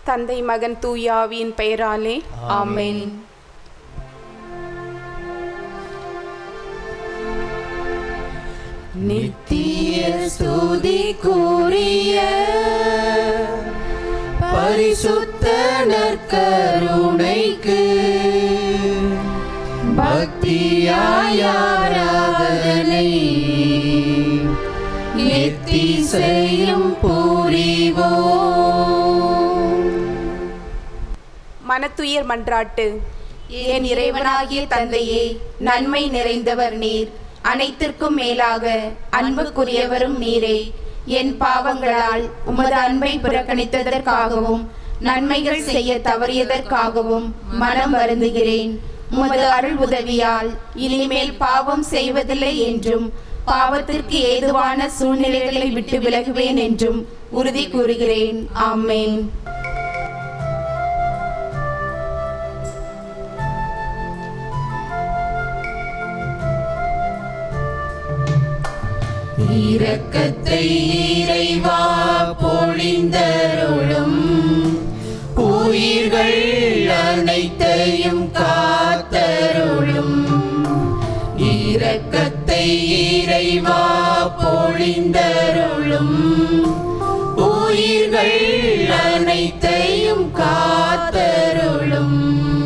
தந்தை மகன் தூயாவியின் பெயராலே ஆமென் நித்திய ஸ்துதிக்குரிய பரிசுத்த நற்கருணைக்கு பக்தியாய் ஆராதனை எத்திசையும் புரிவோம் மனத்துயர் மன்றாட்டு என் இறைவனாகிய தந்தையே நன்மை நிறைந்தவர் நீர் அனைத்திற்கும் மேலாக அன்புக்குரியவரும் நீரே என் பாவங்களால் உமது அன்பை புறக்கணித்ததற்காகவும் நன்மைகள் செய்ய தவறியதற்காகவும் மனம் வருந்துகிறேன் உமது அருள் உதவியால் இனிமேல் பாவம் செய்வதில்லை என்றும் பாவத்திற்கு ஏதுவான சூழ்நிலைகளை விட்டு விலகுவேன் என்றும் உறுதி கூறுகிறேன் ஆமென் இரக்கத்தை இறைவா பொழிந்தருளும் உயிர்கள் அனைத்தையும் காத்தருளும் இரக்கத்தை இறைவா பொழிந்தருளும் உயிர்கள் அனைத்தையும் காத்தருளும்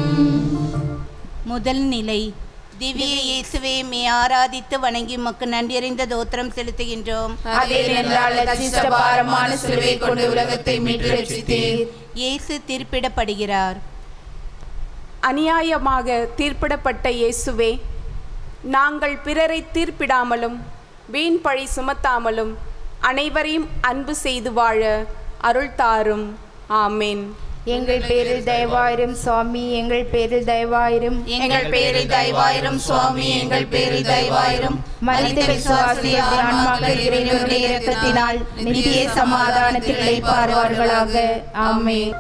முதல் நிலை திவ்ய இயேசுவே மே ஆராதித்து வணங்கி உமக்கு நன்றியறிந்த தோத்திரம் செலுத்துகின்றோம் அதே என்றால் பாரமான சிலுவை கொண்டு உலகத்தை மீட்டு ரட்சித்தீர் இயேசு தீர்ப்பிடப்படுகிறார் அநியாயமாக தீர்ப்பிடப்பட்ட இயேசுவே நாங்கள் பிறரை தீர்ப்பிடாமலும் வீண் பழி சுமத்தாமலும் அனைவரையும் அன்பு செய்து வாழ அருள் தாரும் ஆமேன் எங்கள் பேரில் தயவாயிரும் சுவாமி எங்கள் பேரில் தயவாயிரும் எங்கள் பேரில் தயவாயிரும் சுவாமி எங்கள் பேரில் தயவாயிரும் மனித விசுவாசிய ஆன்மாக்கள் இறைவனுடைய இரக்கத்தினால் நித்திய சமாதானத்தில் இழைப்பார்வார்களாக ஆமென்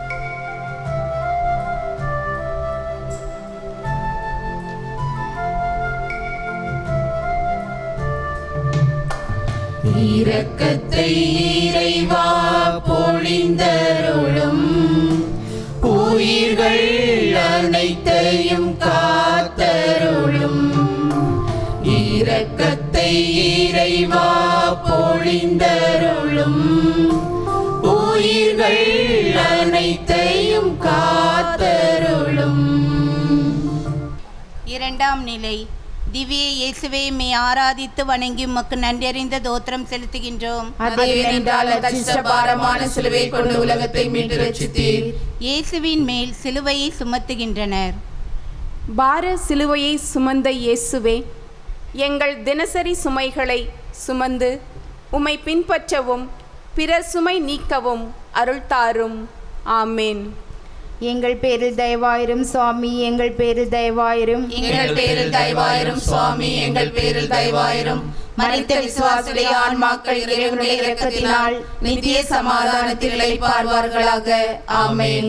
இரக்கத்தை இறைவா பொழிந்தருளும் உயிர்கள் அனைத்தையும் காத்தருளும் இரக்கத்தை இறைவா பொழிந்தருளும் உயிர்கள் அனைத்தையும் காத்தருளும் இரண்டாம் நிலை திவ்ய இயேசுவே மே ஆராதித்து வணங்கி உமக்கு நன்றியறிந்த தோத்திரம் செலுத்துகின்றோம் அதே என்றால் பாரமான சிலுவை கொண்டு உலகத்தை மீட்டு ரட்சித்தீர் இயேசுவின் மேல் சிலுவையை சுமத்துகின்றனர் பார சிலுவையை சுமந்த இயேசுவே எங்கள் தினசரி சுமைகளை சுமந்து உம்மை பின்பற்றவும் பிறர் சுமை நீக்கவும் அருள் தாரும் ஆமேன் எங்கள் பேரில் தயவாயிரும் சுவாமி எங்கள் பேரில் தயவாயிரும் எங்கள் பேரில் தயவாயிரும் சுவாமி எங்கள் பேரில் தயவாயிரும் மனித விசுவாசுடைய ஆன்மாக்கள் இறைவனுடைய இரக்கத்தினால் நித்திய சமாதானத்தில் இழைப்பார்வார்களாக ஆமென்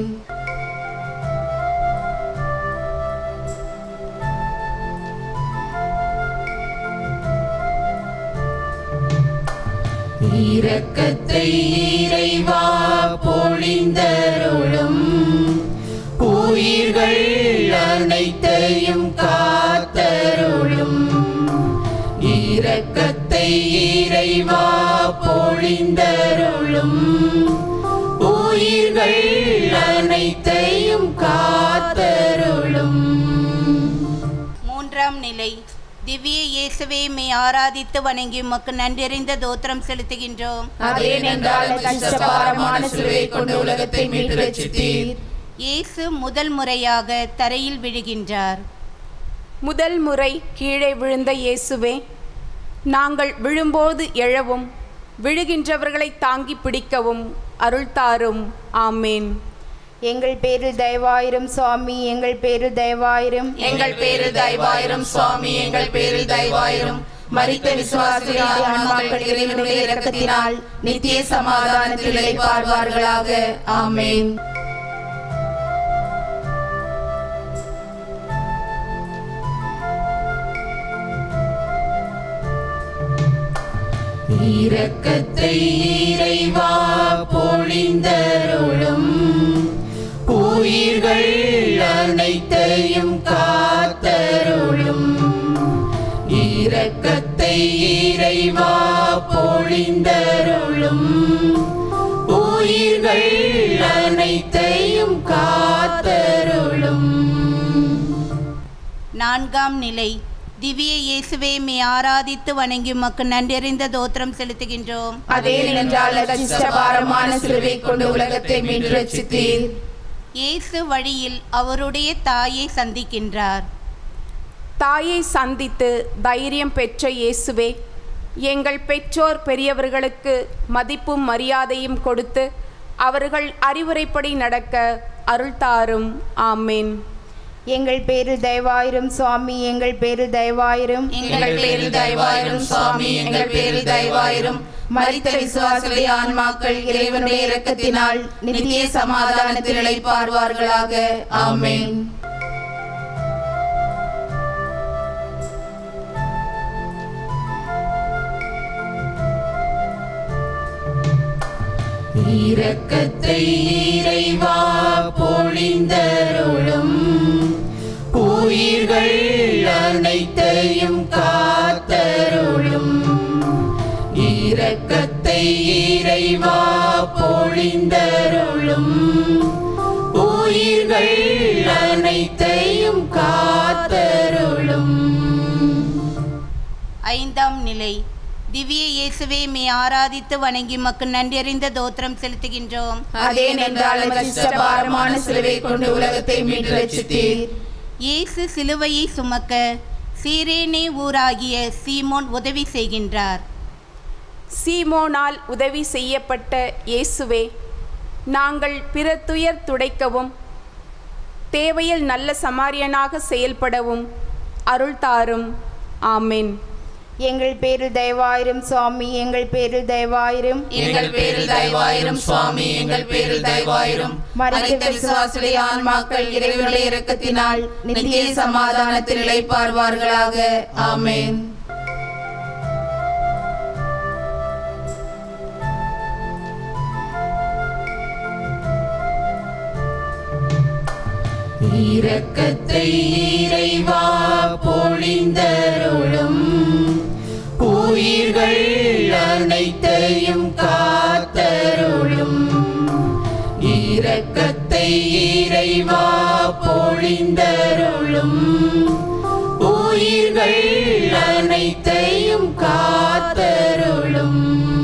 இரக்கத்தை இறைவா பொழிந்தருளும் உயிர்கள் அனைத்தையும் காத்தருளும் இரக்கத்தை இறைவா பொழிந்தருளும் உயிர்கள் அனைத்தையும் காத்தருளும் மூன்றாம் நிலை திவ்ய இயேசுவே மே ஆராதித்து வணங்கி உமக்கு நன்றியறிந்த தோத்திரம் செலுத்துகின்றோம் அதே என்றால் பாரமான சிலுவை கொண்டு உலகத்தை மீட்டு ரட்சித்தீர் இயேசு முதல் முறையாக தரையில் விழுகின்றார் முதல் முறை கீழே விழுந்த இயேசுவே நாங்கள் விழும்போது எழவும் விழுகின்றவர்களை தாங்கி பிடிக்கவும் அருள் தாரும் ஆமேன் எங்கள் பேரில் தயவாயிரும் சுவாமி எங்கள் பேரில் தயவாயிரும் எங்கள் பேரில் தயவாயிரும் சுவாமி எங்கள் பேரில் தயவாயிரும் மரித்த விசுவாசிய ஆன்மாக்கள் இறைவனுடைய இரக்கத்தினால் நித்திய சமாதானத்தில் இழைப்பார்வார்களாக ஆமென் இரக்கத்தை இறைவா பொழிந்தருளும் அனைத்தையும் காத்தருளும் நான்காம் நிலை திவ்ய இயேசுவே மே ஆராதித்து வணங்கி உமக்கு நன்றறிந்த தோத்திரம் செலுத்துகின்றோம் அதே நின்றால் அச்சிஷ்டபாரமான சிலுவை கொண்டு உலகத்தை மீண்டு ரட்சித்தீர் இயேசு வழியில் அவருடைய தாயை சந்திக்கின்றார் தாயை சந்தித்து தைரியம் பெற்ற இயேசுவே எங்கள் பெற்றோர் பெரியவர்களுக்கு மதிப்பும் மரியாதையும் கொடுத்து அவர்கள் அறிவுரைப்படி நடக்க அருள் தாரும் ஆமேன் எங்கள் பேரில் தயவாயிரும் சுவாமி எங்கள் பேரில் தயவாயிரும் எங்கள் பேரில் தயவாயிரும் சுவாமி எங்கள் பேரில் தயவாயிரும் மரித்த விசுவாசுடைய ஆன்மாக்கள் இறைவனுடைய இரக்கத்தினால் நித்திய சமாதானத்தில் இளைப்பார்வார்களாக ஆமென் இரக்கத்தை இறைவா பொழிந்தருளும் உயிர்கள் அனைத்தையும் காத்தருளும் இரக்கத்தை இறைவா பொழிந்தருளும் உயிர்கள் அனைத்தையும் காத்தருளும் ஐந்தாம் நிலை திவ்ய இயேசுவே மே ஆராதித்து வணங்கி உமக்கு நன்றறிந்த தோத்திரம் செலுத்துகின்றோம் அதே நின்றால் அச்சிஷ்டபாரமான சிலுவை கொண்டு உலகத்தை மீண்டு ரட்சித்தீர் இயேசு சிலுவையை சுமக்க சீரேனே ஊராகிய சீமோன் உதவி செய்கின்றார் சீமோனால் உதவி செய்யப்பட்ட இயேசுவே நாங்கள் பிற துயர் துடைக்கவும் தேவையில் நல்ல சமாரியனாக செயல்படவும் அருள் தாரும் ஆமேன் எங்கள் பேரில் தயவாயிரும் சுவாமி எங்கள் பேரில் தயவாயிரும் எங்கள் பேரில் தயவாயிரும் சுவாமி எங்கள் பேரில் தயவாயிரும் மரித்த விசுவாசுடைய ஆன்மாக்கள் இறைவனுடைய இரக்கத்தினால் நித்திய சமாதானத்தில் இளைப்பார்வார்களாக ஆமென் இரக்கத்தை இறைவா பொழிந்தருளும் உயிர்கள் அனைத்தையும் காத்தருளும் இரக்கத்தை இறைவா பொழிந்தருளும் உயிர்கள் அனைத்தையும் காத்தருளும்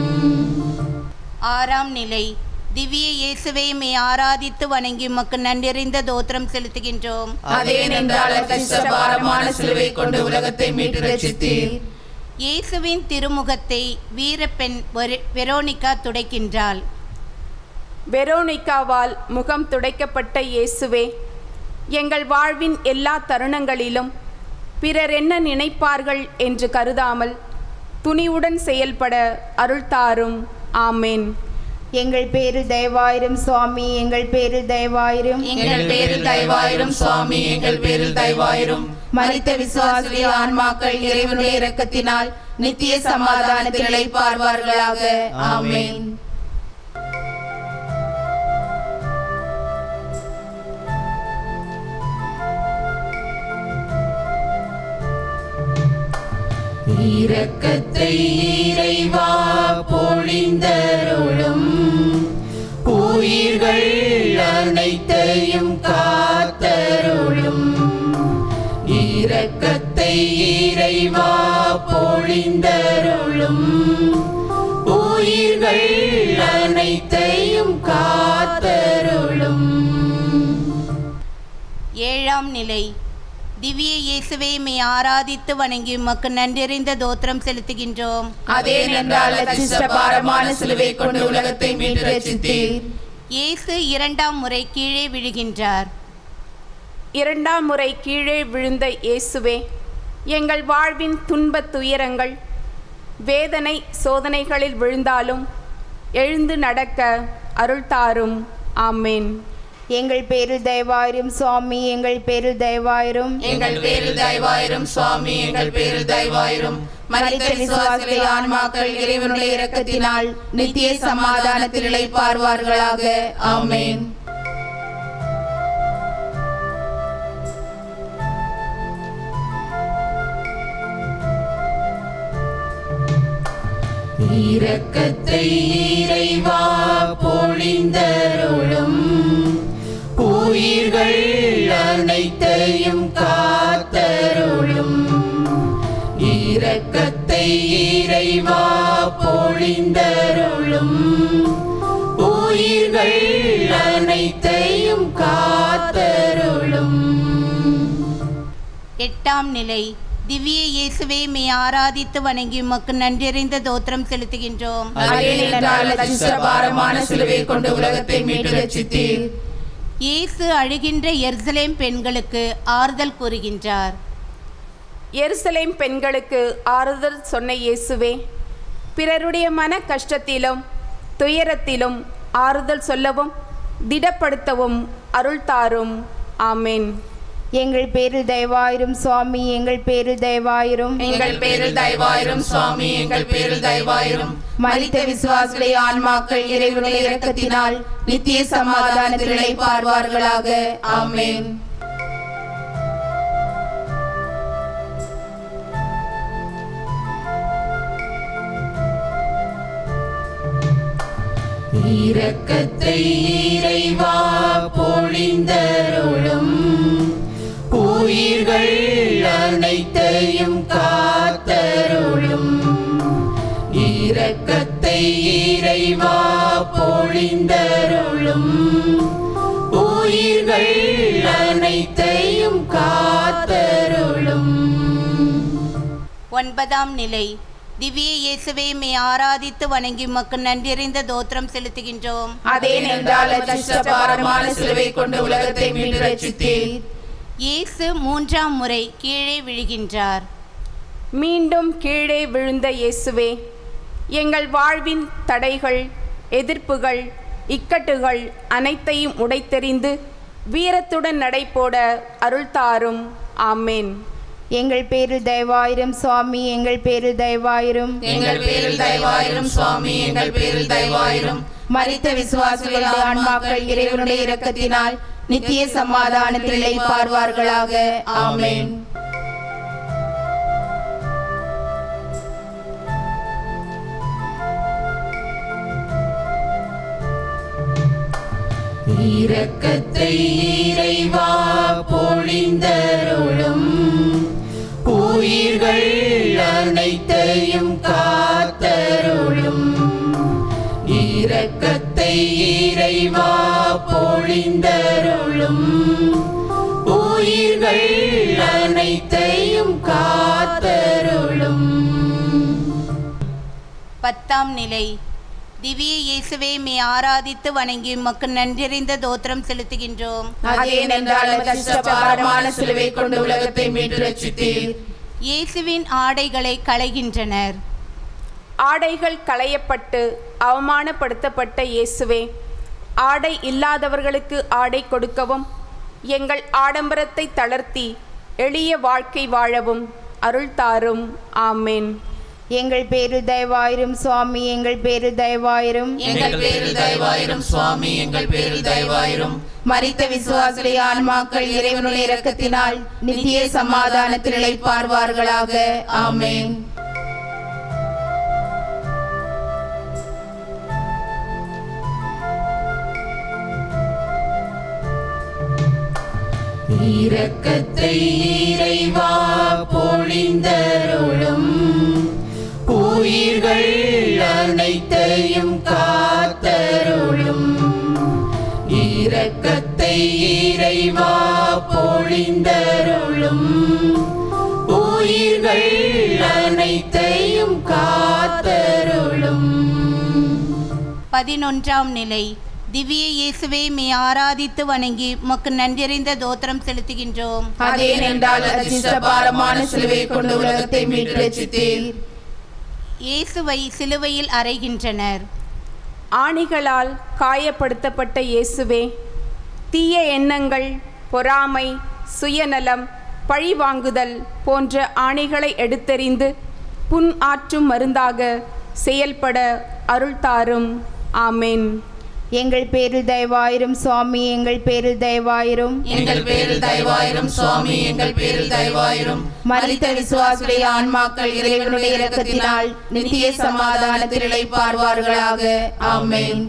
ஆறாம் நிலை திவ்ய இயேசுவே மே ஆராதித்து வணங்கி உமக்கு நன்றறிந்த தோத்திரம் செலுத்துகின்றோம் அதே நின்றால் கஷ்டபாரமான சிலுவை கொண்டு உலகத்தை மீட்டு ரட்சித்தீர் இயேசுவின் திருமுகத்தை வீரப்பெண் வெர- வெரோனிகா துடைக்கின்றாள் வெரோனிகாவால் முகம் துடைக்கப்பட்ட இயேசுவே எங்கள் வாழ்வின் எல்லா தருணங்களிலும் பிறர் என்ன நினைப்பார்கள் என்று கருதாமல் துணிவுடன் செயல்பட அருள் தாரும் ஆமேன் எங்கள் பேரில் தயவாயிரும் சுவாமி எங்கள் பேரில் தயவாயிரும் எங்கள் பேரில் தயவாயிரும் சுவாமி எங்கள் பேரில் தயவாயிரும் மரித்த விசுவாசுடைய ஆன்மாக்கள் இறைவனுடைய இரக்கத்தினால் நித்திய சமாதானத்தில் இளைப்பார்வார்களாக ஆமென் இரக்கத்தை இறைவா பொழிந்தருளும் உயிர்கள் அனைத்தையும் காத்தருளும் இரக்கத்தை இறைவா பொழிந்தருளும் உயிர்கள் அனைத்தையும் காத்தருளும் ஏழாம் நிலை திவ்ய இயேசுவே மே ஆராதித்து வணங்கி உமக்கு நன்றறிந்த தோத்திரம் செலுத்துகின்றோம் அதே நின்றால் அச்சிஷ்டபாரமான சிலுவை கொண்டு உலகத்தை மீட்டு ரட்சித்தீர் இயேசு இரண்டாம் முறை கீழே விழுகின்றார் இரண்டாம் முறை கீழே விழுந்த இயேசுவே எங்கள் வாழ்வின் துன்பத் துயரங்கள் வேதனை சோதனைகளில் விழுந்தாலும் எழுந்து நடக்க அருள் தாரும் ஆமேன் எங்கள் பேரில் தயவாயிரும் சுவாமி எங்கள் பேரில் தயவாயிரும் எங்கள் பேரில் தயவாயிரும் சுவாமி எங்கள் பேரில் தயவாயிரும் மரித்த விசுவாசுடைய ஆன்மாக்கள் இறைவனுடைய இரக்கத்தினால் நித்திய சமாதானத்தில் இளைப்பார்வார்களாக ஆமென் இரக்கத்தை இறைவா பொழிந்தருளும் இறைவா பொழிந்தருளும் உயிர்கள் அனைத்தையும் காத்தருளும் எட்டாம் நிலை திவ்ய இயேசுவே மே ஆராதித்து வணங்கி உமக்கு நன்றியறிந்த தோத்திரம் செலுத்துகின்றோம் அதேனென்றால் அதிர்ஷ்டபாரமான சிலுவை கொண்டு உலகத்தை மீட்டு ரட்சித்தீர் இயேசு அழுகின்ற எருசலேம் பெண்களுக்கு ஆறுதல் கூறுகின்றார் எருசலேம் பெண்களுக்கு ஆறுதல் சொன்ன இயேசுவே பிறருடைய மன கஷ்டத்திலும் துயரத்திலும் ஆறுதல் சொல்லவும் திடப்படுத்தவும் அருள் தாரும் ஆமென் எங்கள் பேரில் தயவாயிரும் சுவாமி எங்கள் பேரில் தயவாயிரும் எங்கள் பேரில் தயவாயிரும் சுவாமி எங்கள் பேரில் தயவாயிரும் மரித்த விசுவாசிகளை ஆன்மாக்கள் இறைவனுடைய இரக்கத்தினால் நித்திய சமாதானத்தில் இளைப்பார்வார்களாக ஆமென் இரக்கத்தை இறைவா பொழிந்தருளும் உயிர்கள் அனைத்தையும் காத்தருளும் இரக்கத்தை இறைவா பொழிந்தருளும் உயிர்கள் அனைத்தையும் காத்தருளும் ஒன்பதாம் நிலை திவ்ய இயேசுவே மே ஆராதித்து வணங்கி உமக்கு நன்றியறிந்த தோத்திரம் செலுத்துகின்றோம் அதேனென்றால் அதிர்ஷ்டபாரமான சிலுவை கொண்டு உலகத்தை மீட்டு ரட்சித்தீர் இயேசு மூன்றாம் முறை கீழே விழுகின்றார் மீண்டும் கீழே விழுந்த இயேசுவே எங்கள் வாழ்வின் தடைகள் எதிர்ப்புகள் இக்கட்டுகள் அனைத்தையும் உடைத்தெறிந்து வீரத்துடன் நடைபோட அருள் தாரும் ஆமென் எங்கள் பேரில் தயவாயிரும் சுவாமி எங்கள் பேரில் தயவாயிரும் எங்கள் பேரில் தயவாயிரும் சுவாமி எங்கள் பேரில் தயவாயிரும் மரித்த விசுவாசிகள் ஆன்மாக்கள் இறைவனுடைய இரக்கத்தினால் நித்திய சமாதானத்தில் இளைப்பார்வார்களாக ஆமென் இரக்கத்தை இறைவா பொழிந்தருளும் உயிர்கள் அனைத்தையும் காத்தருளும் இரக்கத்தை இறைவா பொழிந்தருளும் உயிர்கள் அனைத்தையும் காத்தருளும் பத்தாம் நிலை திவ்ய இயேசுவே மே ஆராதித்து வணங்கி உமக்கு நன்றியறிந்த தோத்திரம் செலுத்துகின்றோம் அதேனென்றால் கஷ்டபாரமான சிலுவை கொண்டு உலகத்தை மீட்டு ரட்சித்தீர் இயேசுவின் ஆடைகளை களைகின்றனர் ஆடைகள் களையப்பட்டு அவமானப்படுத்தப்பட்ட இயேசுவே ஆடை இல்லாதவர்களுக்கு ஆடை கொடுக்கவும் எங்கள் ஆடம்பரத்தை தளர்த்தி எளிய வாழ்க்கை வாழவும் அருள் தாரும் ஆமென் எங்கள் பேரில் தயவாயிரும் சுவாமி எங்கள் பேரில் தயவாயிரும் எங்கள் பேரில் தயவாயிரும் சுவாமி எங்கள் பேரில் தயவாயிரும் மரித்த விசுவாசிகளை ஆன்மாக்கள் இறைவனுடைய இரக்கத்தினால் நித்திய சமாதானத்தில் இளைப்பார்வார்களாக ஆமென் இரக்கத்தை இறைவா பொழிந்தருளும் உயிர்கள் அனைத்தையும் காத்தருளும் இரக்கத்தை இறைவா பொழிந்தருளும் உயிர்கள் அனைத்தையும் காத்தருளும் பதினொன்றாம் நிலை திவ்ய இயேசுவே மே ஆராதித்து வணங்கி உமக்கு நன்றியறிந்த தோத்திரம் செலுத்துகின்றோம் அதேனென்றால் அதிர்ஷ்டபாரமான சிலுவை கொண்டு உலகத்தை மீட்டு ரட்சித்தீர் இயேசுவை சிலுவையில் அறைகின்றனர் ஆணிகளால் காயப்படுத்தப்பட்ட இயேசுவே தீய எண்ணங்கள் பொறாமை சுயநலம் பழிவாங்குதல் போன்ற ஆணிகளை எடுத்தெறிந்து புண் ஆற்றும் மருந்தாக செயல்பட அருள் தாரும் ஆமென் எங்கள் பேரில் தயவாயிரும் சுவாமி எங்கள் பேரில் தயவாயிரும் எங்கள் பேரில் தயவாயிரும் சுவாமி எங்கள் பேரில் தயவாயிரும் மரித்த விசுவாசுடைய ஆன்மாக்கள் இறைவனுடைய இரக்கத்தினால் நித்திய சமாதானத்தில் இளைப்பார்வார்களாக ஆமென்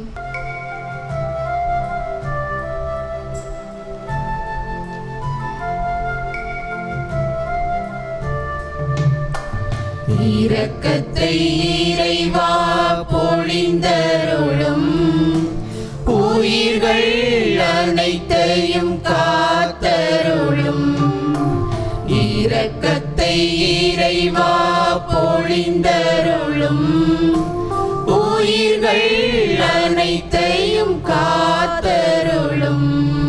இரக்கத்தை இறைவா பொழிந்தருளும் உயிர்கள் அனைத்தையும் காத்தருளும் இரக்கத்தை இறைவா பொழிந்தருளும் உயிர்கள் அனைத்தையும் காத்தருளும்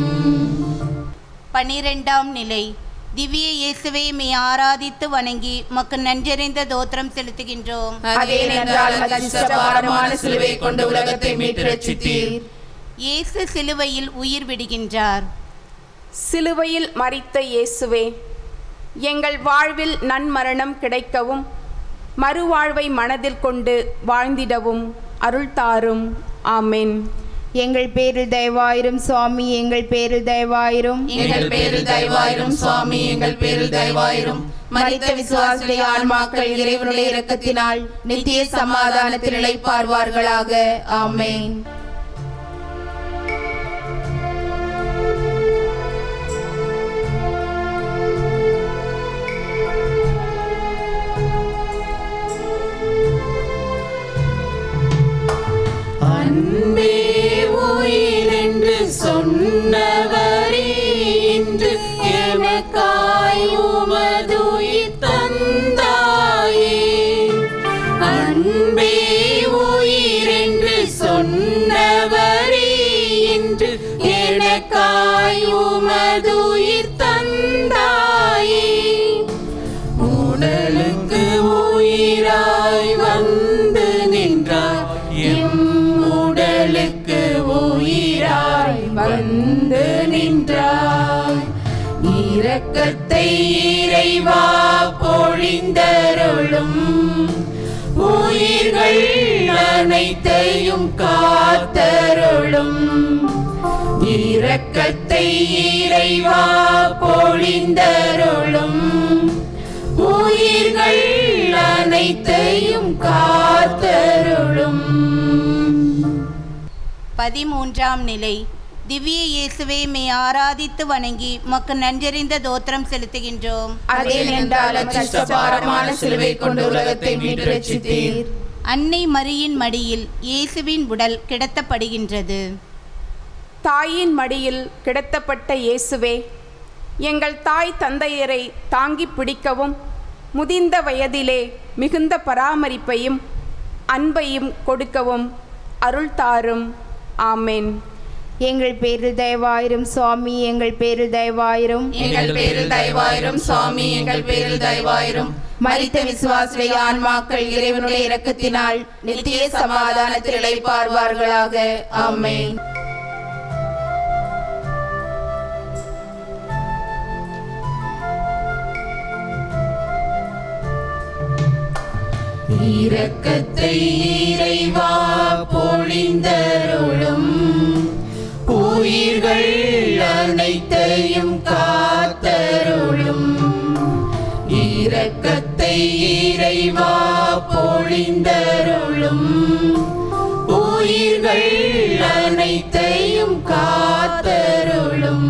பனிரெண்டாம் நிலை திவ்ய இயேசுவை மே ஆராதித்து வணங்கி மக்கு நன்றறிந்த தோத்திரம் செலுத்துகின்றோம் அதே என்றால் மதிஷ்டபாரமான சிலுவை கொண்டு உலகத்தை மீட்டு ரட்சித்தீர் இயேசு சிலுவையில் உயிர் விடுகின்றார் சிலுவையில் மரித்த இயேசுவே எங்கள் வாழ்வில் நன்மரணம் கிடைக்கவும் மறுவாழ்வை மனதில் கொண்டு வாழ்ந்திடவும் அருள் தாரும் ஆமென் எங்கள் பேரில் தயவாயிரும் சுவாமி எங்கள் பேரில் தயவாயிரும் எங்கள் பேரில் தயவாயிரும் சுவாமி எங்கள் பேரில் தயவாயிரும் மரித்த விசுவாசுடைய ஆன்மாக்கள் இறைவனுடைய இரக்கத்தினால் நித்திய சமாதானத்தில் இளைப்பார்வார்களாக ஆமென் அன்பே உயிர் என்று சொன்னவரே இன்று எனக்காய் உமதுயிர் தந்தாயே அன்பே உயிர் என்று சொன்னவரே இன்று எனக்காய் உமதுயிர் தந்தாயே உடலுக்கு உயிராய் வந்து நின்றாய் எம் உடலுக்கு உயிராய் வந்து நின்றாய் இரக்கத்தை இறைவா பொழிந்தருளும் உயிர்கள் அனைத்தையும் காத்தருளும் இரக்கத்தை இறைவா பொழிந்தருளும் உயிர்கள் அனைத்தையும் காத்தருளும் பதிமூன்றாம் நிலை திவ்ய இயேசுவை மே ஆராதித்து வணங்கி மக்கு நன்றறிந்த தோத்திரம் செலுத்துகின்றோம் அதே என்றால் அச்சிஷ்டபாரமான சிலுவை கொண்டு உலகத்தை மீட்டு ரட்சித்தீர் அன்னை மரியின் மடியில் இயேசுவின் உடல் கிடத்தப்படுகின்றது தாயின் மடியில் கிடத்தப்பட்ட இயேசுவே எங்கள் தாய் தந்தையரை தாங்கி பிடிக்கவும் முதிர்ந்த வயதிலே மிகுந்த பராமரிப்பையும் அன்பையும் கொடுக்கவும் அருள் தாரும் ஆமென் எங்கள் பேரில் தயவாயிரும் சுவாமி எங்கள் பேரில் தயவாயிரும் எங்கள் பேரில் தயவாயிரும் சுவாமி எங்கள் பேரில் தயவாயிரும் மரித்த விசுவாசுடைய ஆன்மாக்கள் இறைவனுடைய இரக்கத்தினால் நித்திய சமாதானத்தில் இளைப்பார்வார்களாக ஆமென் இரக்கத்தை இறைவா பொழிந்தருளும் உயிர்கள் அனைத்தையும் காத்தருளும் இரக்கத்தை இறைவா பொழிந்தருளும் உயிர்கள் அனைத்தையும் காத்தருளும்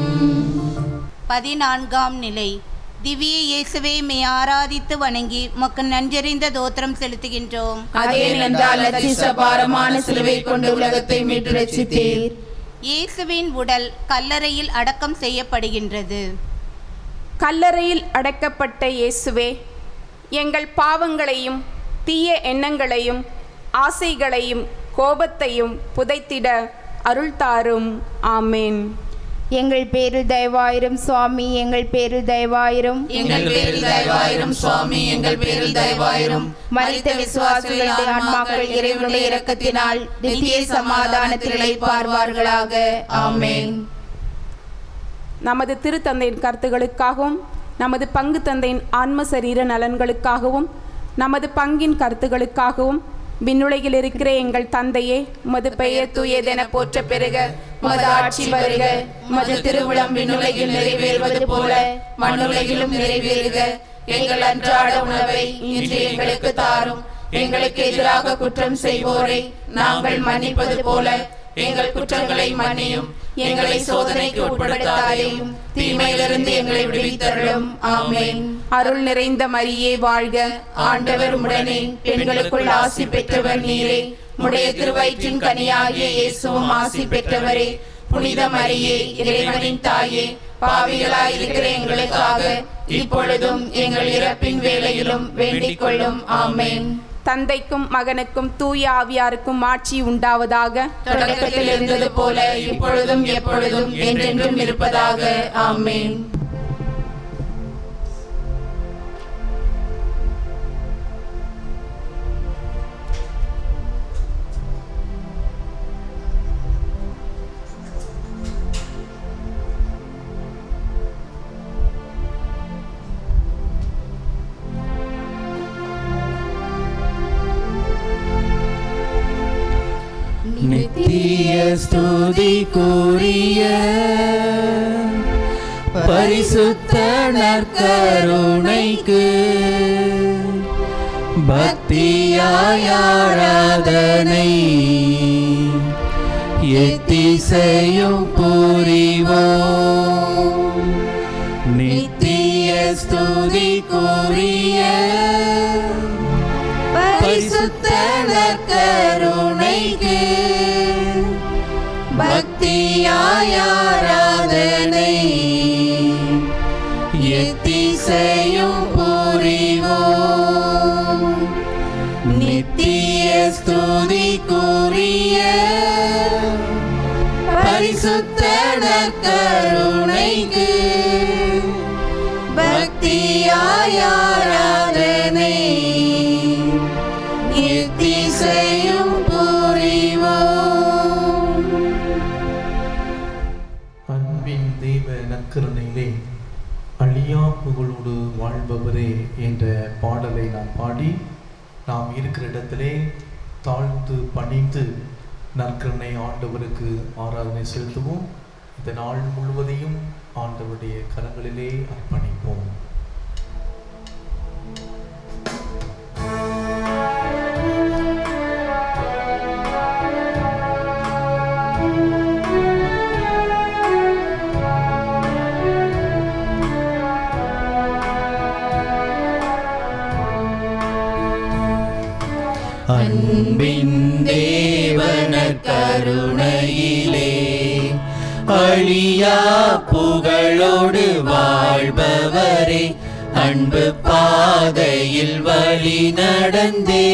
பதினான்காம் நிலை திவ்ய இயேசுவை மே ஆராதித்து வணங்கி மக்கு நன்றறிந்த தோத்திரம் செலுத்துகின்றோம் அதே என்றால் லட்சிசபாரமான சிலுவை கொண்டு உலகத்தை மீட்டு ரட்சித்தீர் இயேசுவின் உடல் கல்லறையில் அடக்கம் செய்யப்படுகின்றது கல்லறையில் அடைக்கப்பட்ட இயேசுவே எங்கள் பாவங்களையும் தீய எண்ணங்களையும் ஆசைகளையும் கோபத்தையும் புதைத்திட அருள் தாரும் ஆமென் எங்கள் பேரில் தயவாயிரும் சுவாமி எங்கள் பேரில் தயவாயிரும் எங்கள் பேரில் தயவாயிரும் சுவாமி எங்கள் பேரில் தயவாயிரும் மரித்த விசுவாசிகளுடைய ஆன்மாக்கள் இறைவனுடைய இரக்கத்தினால் நித்திய சமாதானத்தில் இளைப்பார்வார்களாக ஆமென் நமது திருத்தந்தையின் கருத்துகளுக்காகவும் நமது பங்கு தந்தையின் ஆன்ம சரீர நலன்களுக்காகவும் நமது பங்கின் கருத்துகளுக்காகவும் விண்ணுலகில் இருக்கிற எங்கள் தந்தையே உமது பெயர் தூயதென போற்ற பெருக உமது ஆட்சி வருக உமது திருவிழம் விண்ணுலகில் நிறைவேறுவது போல மண்ணுலகிலும் நிறைவேறுக எங்கள் அன்றாட உணவை இன்று எங்களுக்கு தாரும் எங்களுக்கு எதிராக குற்றம் செய்வோரை நாங்கள் மன்னிப்பது போல எங்கள் குற்றங்களை மன்னியும் எங்களை சோதனைக்கு உட்படுத்தாதேயும் தீமையிலிருந்து எங்களை விடுவித்தருளும் ஆமென் அருள் நிறைந்த மரியே வாழ்க ஆண்டவர் உடனே பெண்களுக்குள் ஆசி பெற்றவர் நீரே உடைய திருவயிற்றின் கனியாகிய இயேசுவும் ஆசி பெற்றவரே புனித மரியே இறைவனின் தாயே பாவிகளாய் இருக்கிற எங்களுக்காக இப்பொழுதும் எங்கள் இறப்பின் வேளையிலும் வேண்டிக் கொள்ளும் ஆமென் தந்தைக்கும் மகனுக்கும் தூய ஆவியாருக்கும் ஆட்சி உண்டாவதாக தொடக்கத்தில் இருந்தது போல இப்பொழுதும் எப்பொழுதும் என்றென்றும் இருப்பதாக ஆமென் நித்திய ஸ்துதிக்குரிய பரிசுத்த நற்கருணைக்கு பக்தியாய் ஆராதனை எத்திசையும் புரிவோம் நித்திய ஸ்துதிக்குரிய பரிசுத்த நற்கருணைக்கு பக்தியாய் ஆராதனை எத்திசையும் புரிவோம் நித்திய ஸ்துதிக்குரிய பரிசுத்த நற்கருணைக்கு பக்தியாய் ஆராதனை எத்திசையும் புரிவோம் அன்பின் தெய்வ நற்கருணையிலே அழியா புகழோடு வாழ்பவரே என்ற பாடலை நாம் பாடி நாம் இருக்கிற இடத்திலே தாழ்ந்து பணிந்து நற்கருணை ஆண்டவருக்கு ஆராதனை செலுத்துவோம் இந்த நாள் முழுவதையும் ஆண்டவருடைய கரங்களிலே அர்ப்பணிப்போம் அன்பின் தேவன கருணையிலே அழியா புகழோடு வாழ்பவரே அன்பு பாதையில் வழி நடந்தே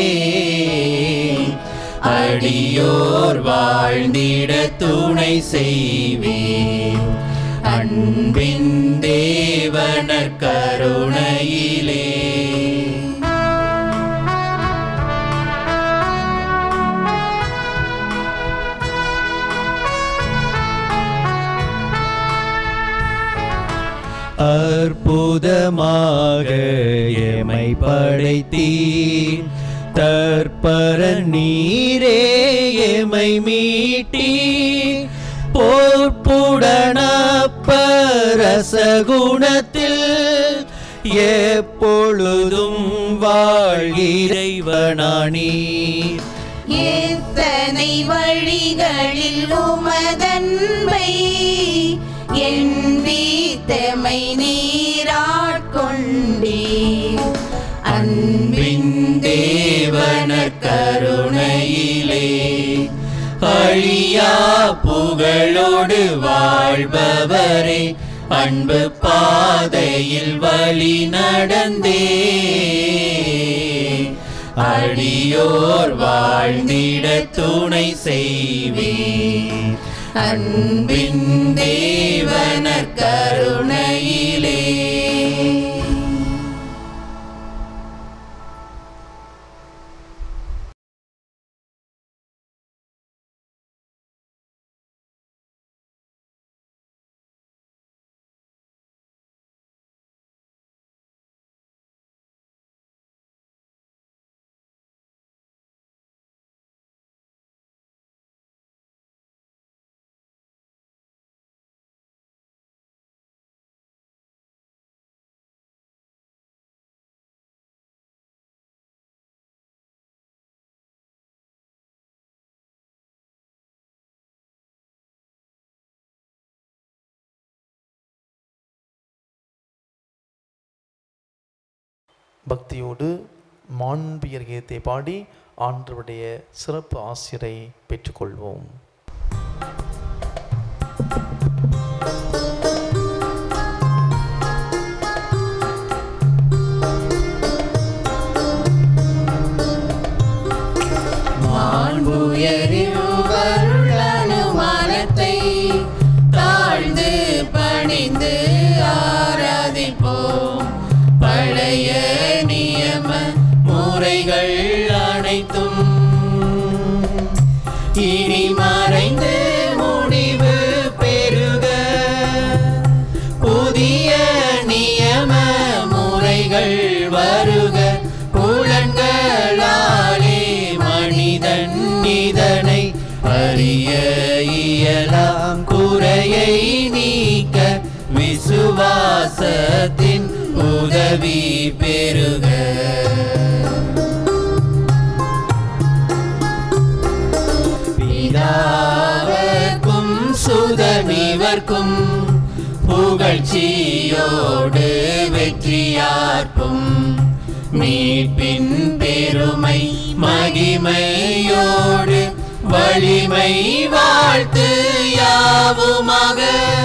அடியோர் வாழ்ந்திட துணை செய்வேன் அன்பின் தேவன கருணையிலே அற்புதமாக எமை படைத்தீர் தற்பர நீரே எமை மீட்டி போர்ப்புடனப்பரசகுணத்தில் எப்பொழுதும் வாழ்கிறைவனானீர் எத்தனை வழிகளில் உமதன்பை எந்தீத்தமை நீராட்கொண்டே அன்பின் தேவன கருணையிலே அழியா புகழோடு வாழ்பவரே அன்பு பாதையில் வழி நடந்தே அடியோர் வாழ்ந்திட துணை செய்வேன் அன்பின் தேவன கருணையிலே பக்தியோடு மாண்பியர் கீதத்தை பாடி ஆண்டவருடைய சிறப்பு ஆசிரை பெற்றுக்கொள்வோம் அனுமானத்தை தாழ்ந்து பணிந்து ஆராதிப்போம் பழைய நியம முறைகள் அனைத்தும் இனி மறைந்து முடிவு பெறுக புதிய நியம முறைகள் வருக புலன்களாலே மனிதன் இதனை அறிய இயலாம் குறையை நீக்க விசுவாசத்தின் உதவி பெறுக பிதாவர்க்கும் சுதனிவர்க்கும் புகழ்ச்சியோடு வெற்றியார்க்கும் மீட்பின் பெருமை மகிமையோடு வலிமை வாழ்த்து யாவுமாக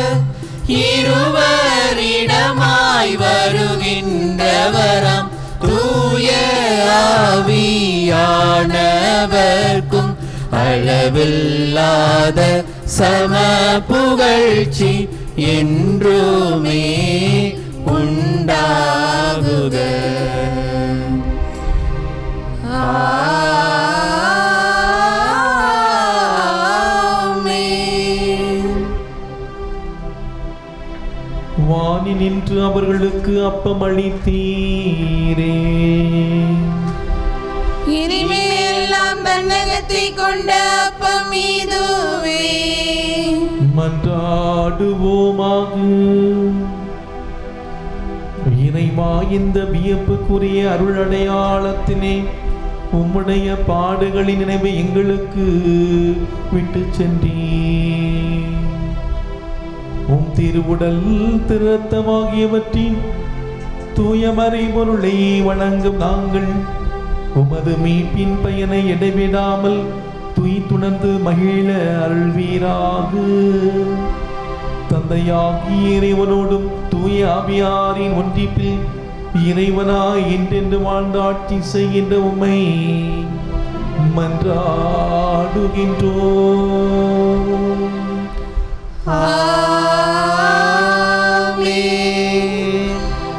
இருவரிடமாய் வருகின்றவராம் தூய ஆவியானவர்க்கும் அளவில்லாத சம புகழ்ச்சி என்றுமே உண்டாகுக ஆமென். வானி நின்று அவர்களுக்கு அப்பம் அளித்தீரே இனிமேலாம் தன்னகத்தை கொண்ட அப்பம் இதுவே மன்றாடுவோமாக இறைவா இந்த வியப்புக்குரிய அருள் அடையாளத்தினை உம்முடைய பாடுகளின் நினைவை எங்களுக்கு விட்டு சென்றீர் உம் திருவுடல் திருத்தமாகியவற்றின் தூய மறைபொருளை வணங்கும் நாங்கள் உமது மீட்பின் பயனை இடைவிடாமல் துய்துணர்ந்து மகிழ அருள்வீராக தந்தையாகிய இறைவனோடும் தூய ஆவியாரின் ஒன்றிப்பில் இறைவனாய் என்றென்று வாழ்ந்து ஆட்சி செய்கின்ற உம்மை மன்றாடுகின்றோம் ஆமென்.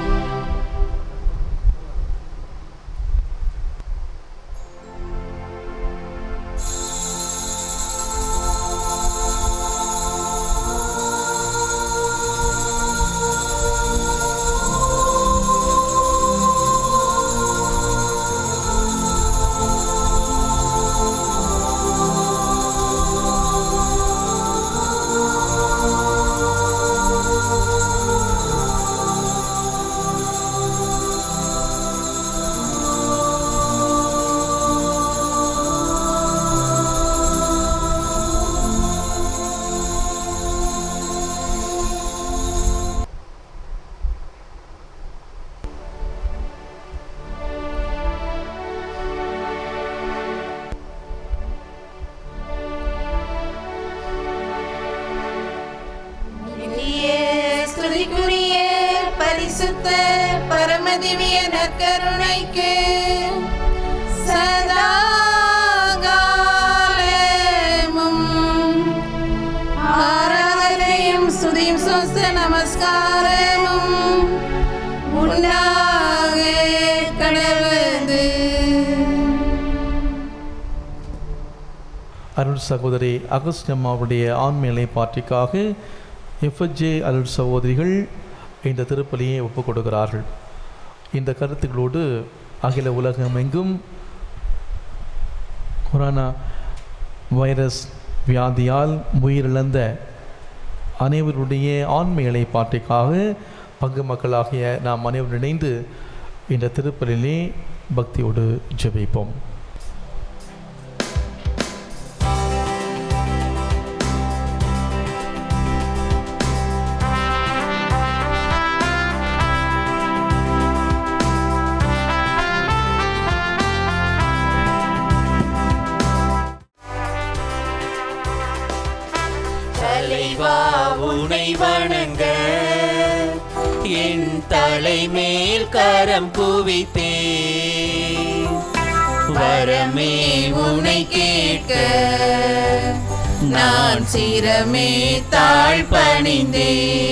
நித்திய ஸ்துதிக்குரிய பரிசுத்த பரமதிவிய நற்கருணைக்கு சதா காலமும் ஆராதனையும் ஸ்துதியும் சொஸ்த நமஸ்காரமும் உண்டாக கடவுது அருள் சகோதரி அகஸ்டம்மாவுடைய ஆண்மையிலை பாட்டிக்காக எஃப்ஜே அருள் சகோதரிகள் இந்த திருப்பலியை ஒப்புக் கொடுக்கிறார்கள் இந்த கருத்துக்களோடு அகில உலகமெங்கும் கொரோனா வைரஸ் வியாதியால் உயிரிழந்த அனைவருடைய ஆண்மையிலை பாட்டிக்காக பங்கு மக்களாகிய நாம் அனைவரும் இணைந்து இந்த திருப்பலிலே பக்தியோடு ஜெபிப்போம் ஆ உனை வணங்க என் தலைமேல் கரம் குவித்தே வரமே உனை கேட்க நான் சிரமே தாழ் பணிந்தே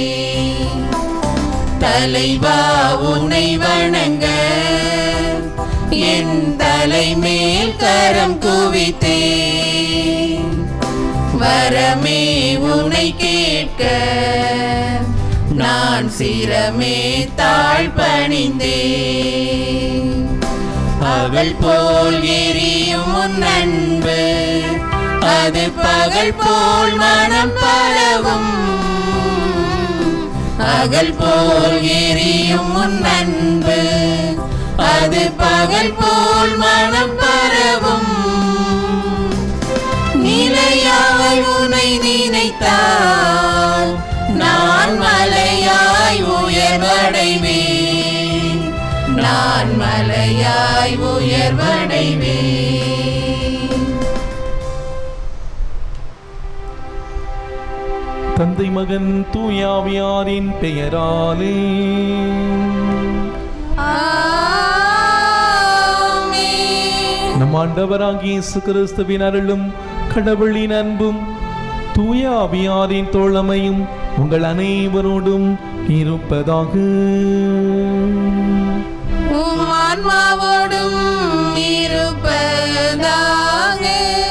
தலைவா உன்னை வணங்க என் தலைமேல் கரம் குவித்தே வரமே உன்னை கேட்க நான் சிரமே தாழ் பணிந்தே பகல் போல் எரியும் உன் அன்பு அது பகல் போல் மனம் பரவும் பகல் போல் எரியும் உன் அன்பு அது பகல் போல் மனம் பரவும் நிலையாய் உனை நினைத்தால் நான் மலையாய் உயர்வடைவேன் நான் மலையாய் உயர்வடைவேன் தந்தை மகன் தூயாவியாரின் பெயராலே ஆமென். நம் ஆண்டவராகிய இயேசு கிறிஸ்துவின் அருளும் கடவுளின் அன்பும் தூய ஆவியாரின் தோழமையும் உங்கள் அனைவரோடும் இருப்பதாக உம் ஆன்மாவோடும் இருப்பதாக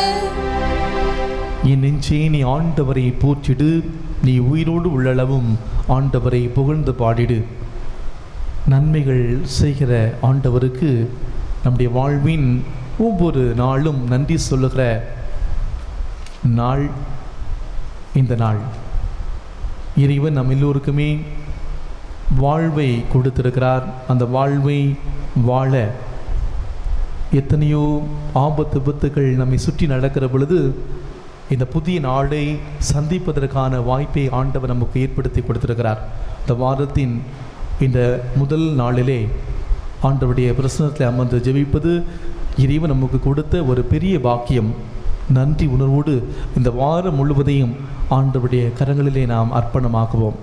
என் நெஞ்சே நீ ஆண்டவரை போற்றிடு நீ உயிரோடு உள்ளளவும் ஆண்டவரை புகழ்ந்து பாடிடு நன்மைகள் செய்கிற ஆண்டவருக்கு நம்முடைய வாழ்வின் ஒவ்வொரு நாளும் நன்றி சொல்லுகிற நாள் இந்த நாள் இறைவன் நம் எல்லோருக்குமே வாழ்வை கொடுத்திருக்கிறார் அந்த வாழ்வை வாழ எத்தனையோ ஆபத்து விபத்துகள் நம்மை சுற்றி நடக்கிற பொழுது இந்த புதிய நாளை சந்திப்பதற்கான வாய்ப்பை ஆண்டவர் நமக்கு ஏற்படுத்தி கொடுத்திருக்கிறார் இந்த வாரத்தின் இந்த முதல் நாளிலே ஆண்டவருடைய பிரசனத்தில் அமர்ந்து ஜெபிப்பது இறைவன் நமக்கு கொடுத்த ஒரு பெரிய பாக்கியம் நன்றி உணர்வோடு இந்த வாரம் முழுவதையும் ஆண்டவருடைய கரங்களிலே நாம் அர்ப்பணமாக்குவோம்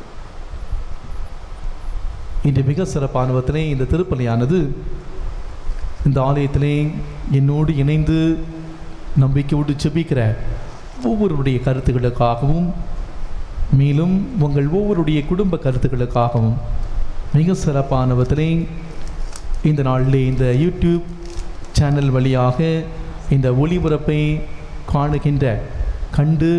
இன்று மிக சிறப்பானவத்திலே இந்த திருப்பலியானது இந்த ஆலயத்திலே என்னோடு இணைந்து நம்பிக்கையோடு செபிக்கிற ஒவ்வொருடைய கருத்துக்களுக்காகவும் மேலும் உங்கள் ஒவ்வொருடைய குடும்ப கருத்துக்களுக்காகவும் மிக சிறப்பானவத்திலே இந்த நாளிலே இந்த யூடியூப் சேனல் வழியாக இந்த ஒளிபரப்பை காணுகின்ற கண்டு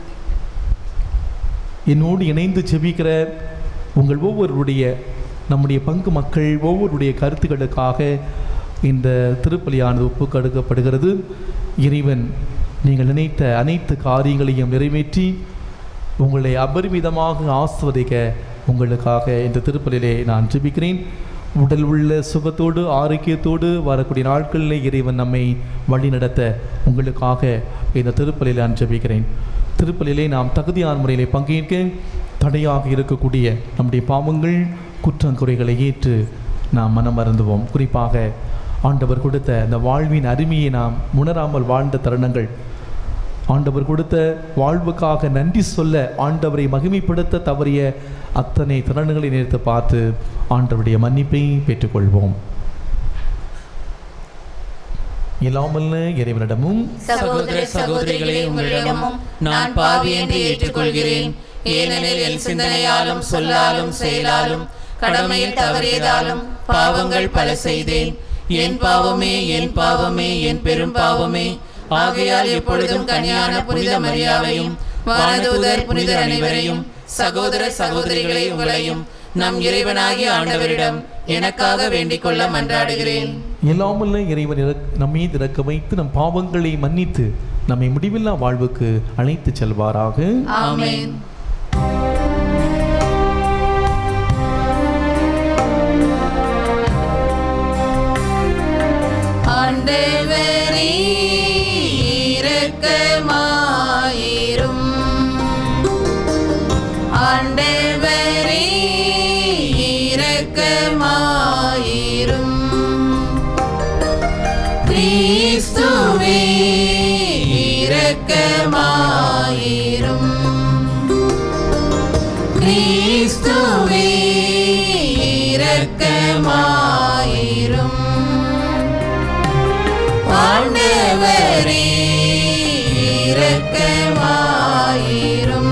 என்னோடு இணைந்து செபிக்கிற உங்கள் ஒவ்வொருடைய நம்முடைய பங்கு மக்கள் ஒவ்வொருடைய கருத்துக்களுக்காக இந்த திருப்பலியானது ஒப்புக்கொடுக்கப்படுகிறது இறைவன் நீங்கள் நினைத்த அனைத்து காரியங்களையும் நிறைவேற்றி உங்களை அபரிமிதமாக ஆஸ்வதிக்க உங்களுக்காக இந்த திருப்பலிலே நான் ஜெபிக்கிறேன் உடல் உள்ள சுகத்தோடு ஆரோக்கியத்தோடு வரக்கூடிய நாட்களிலே இறைவன் நம்மை வழிநடத்த உங்களுக்காக இந்த திருப்பலியில் நான் ஜெபிக்கிறேன் திருப்பலிலே நாம் தகுதியான முறையிலே பங்கேற்க தடையாக இருக்கக்கூடிய நம்முடைய பாவங்கள் குற்றங்குறைகளை ஏற்று நாம் மனம் மறந்துவோம் குறிப்பாக ஆண்டவர் கொடுத்த அந்த வாழ்வின் அருமையை நாம் உணராமல் வாழ்ந்த தருணங்கள் ஆண்டவர் கொடுத்த வாழ்வுக்காக நன்றி சொல்ல ஆண்டவரை மகிமைப்படுத்த தவறிய அத்தனை தருணங்களை நேர்த்து பார்த்து ஆண்டவருடைய மன்னிப்பை பெற்றுக்கொள்வோம் இல்லாமல் இறைவனிடமும் சகோதர சகோதரிகளே உங்களிடமும் நான் பாவி என்று ஏற்றுக்கொள்கிறேன் ஏனெனில் என் சிந்தனையாலும் சொல்லாலும் செயலாலும் கடமையில் தவறியதாலும் பாவங்கள் பல செய்தேன் என் பாவமே என் பாவமே என் பெரும் பாவமே ஆகையால் எப்பொழுதும் கனியான புனித மரியாவையும் வானதூதர் புனிதர் அனைவரையும் சகோதர சகோதரிகளை உங்களையும் நம் இறைவனாகிய ஆண்டவரிடம் எனக்காக வேண்டிக் கொள்ள மன்றாடுகிறேன் இல்லாமல் இறைவன் இறக் நம்மை இறக்க வைத்து நம் பாவங்களை மன்னித்து நம்மை முடிவில்லா வாழ்வுக்கு அழைத்து செல்வாராக ஆமென் ஆண்டவரே இரக்கமாயிரும் ஆண்டவரே இரக்கமாயிரும் கிறிஸ்துவே இரக்கமாயிரும் கிறிஸ்துவே இரக்கமாயிரும் ஆண்டவரே இரக்கமாயிரும்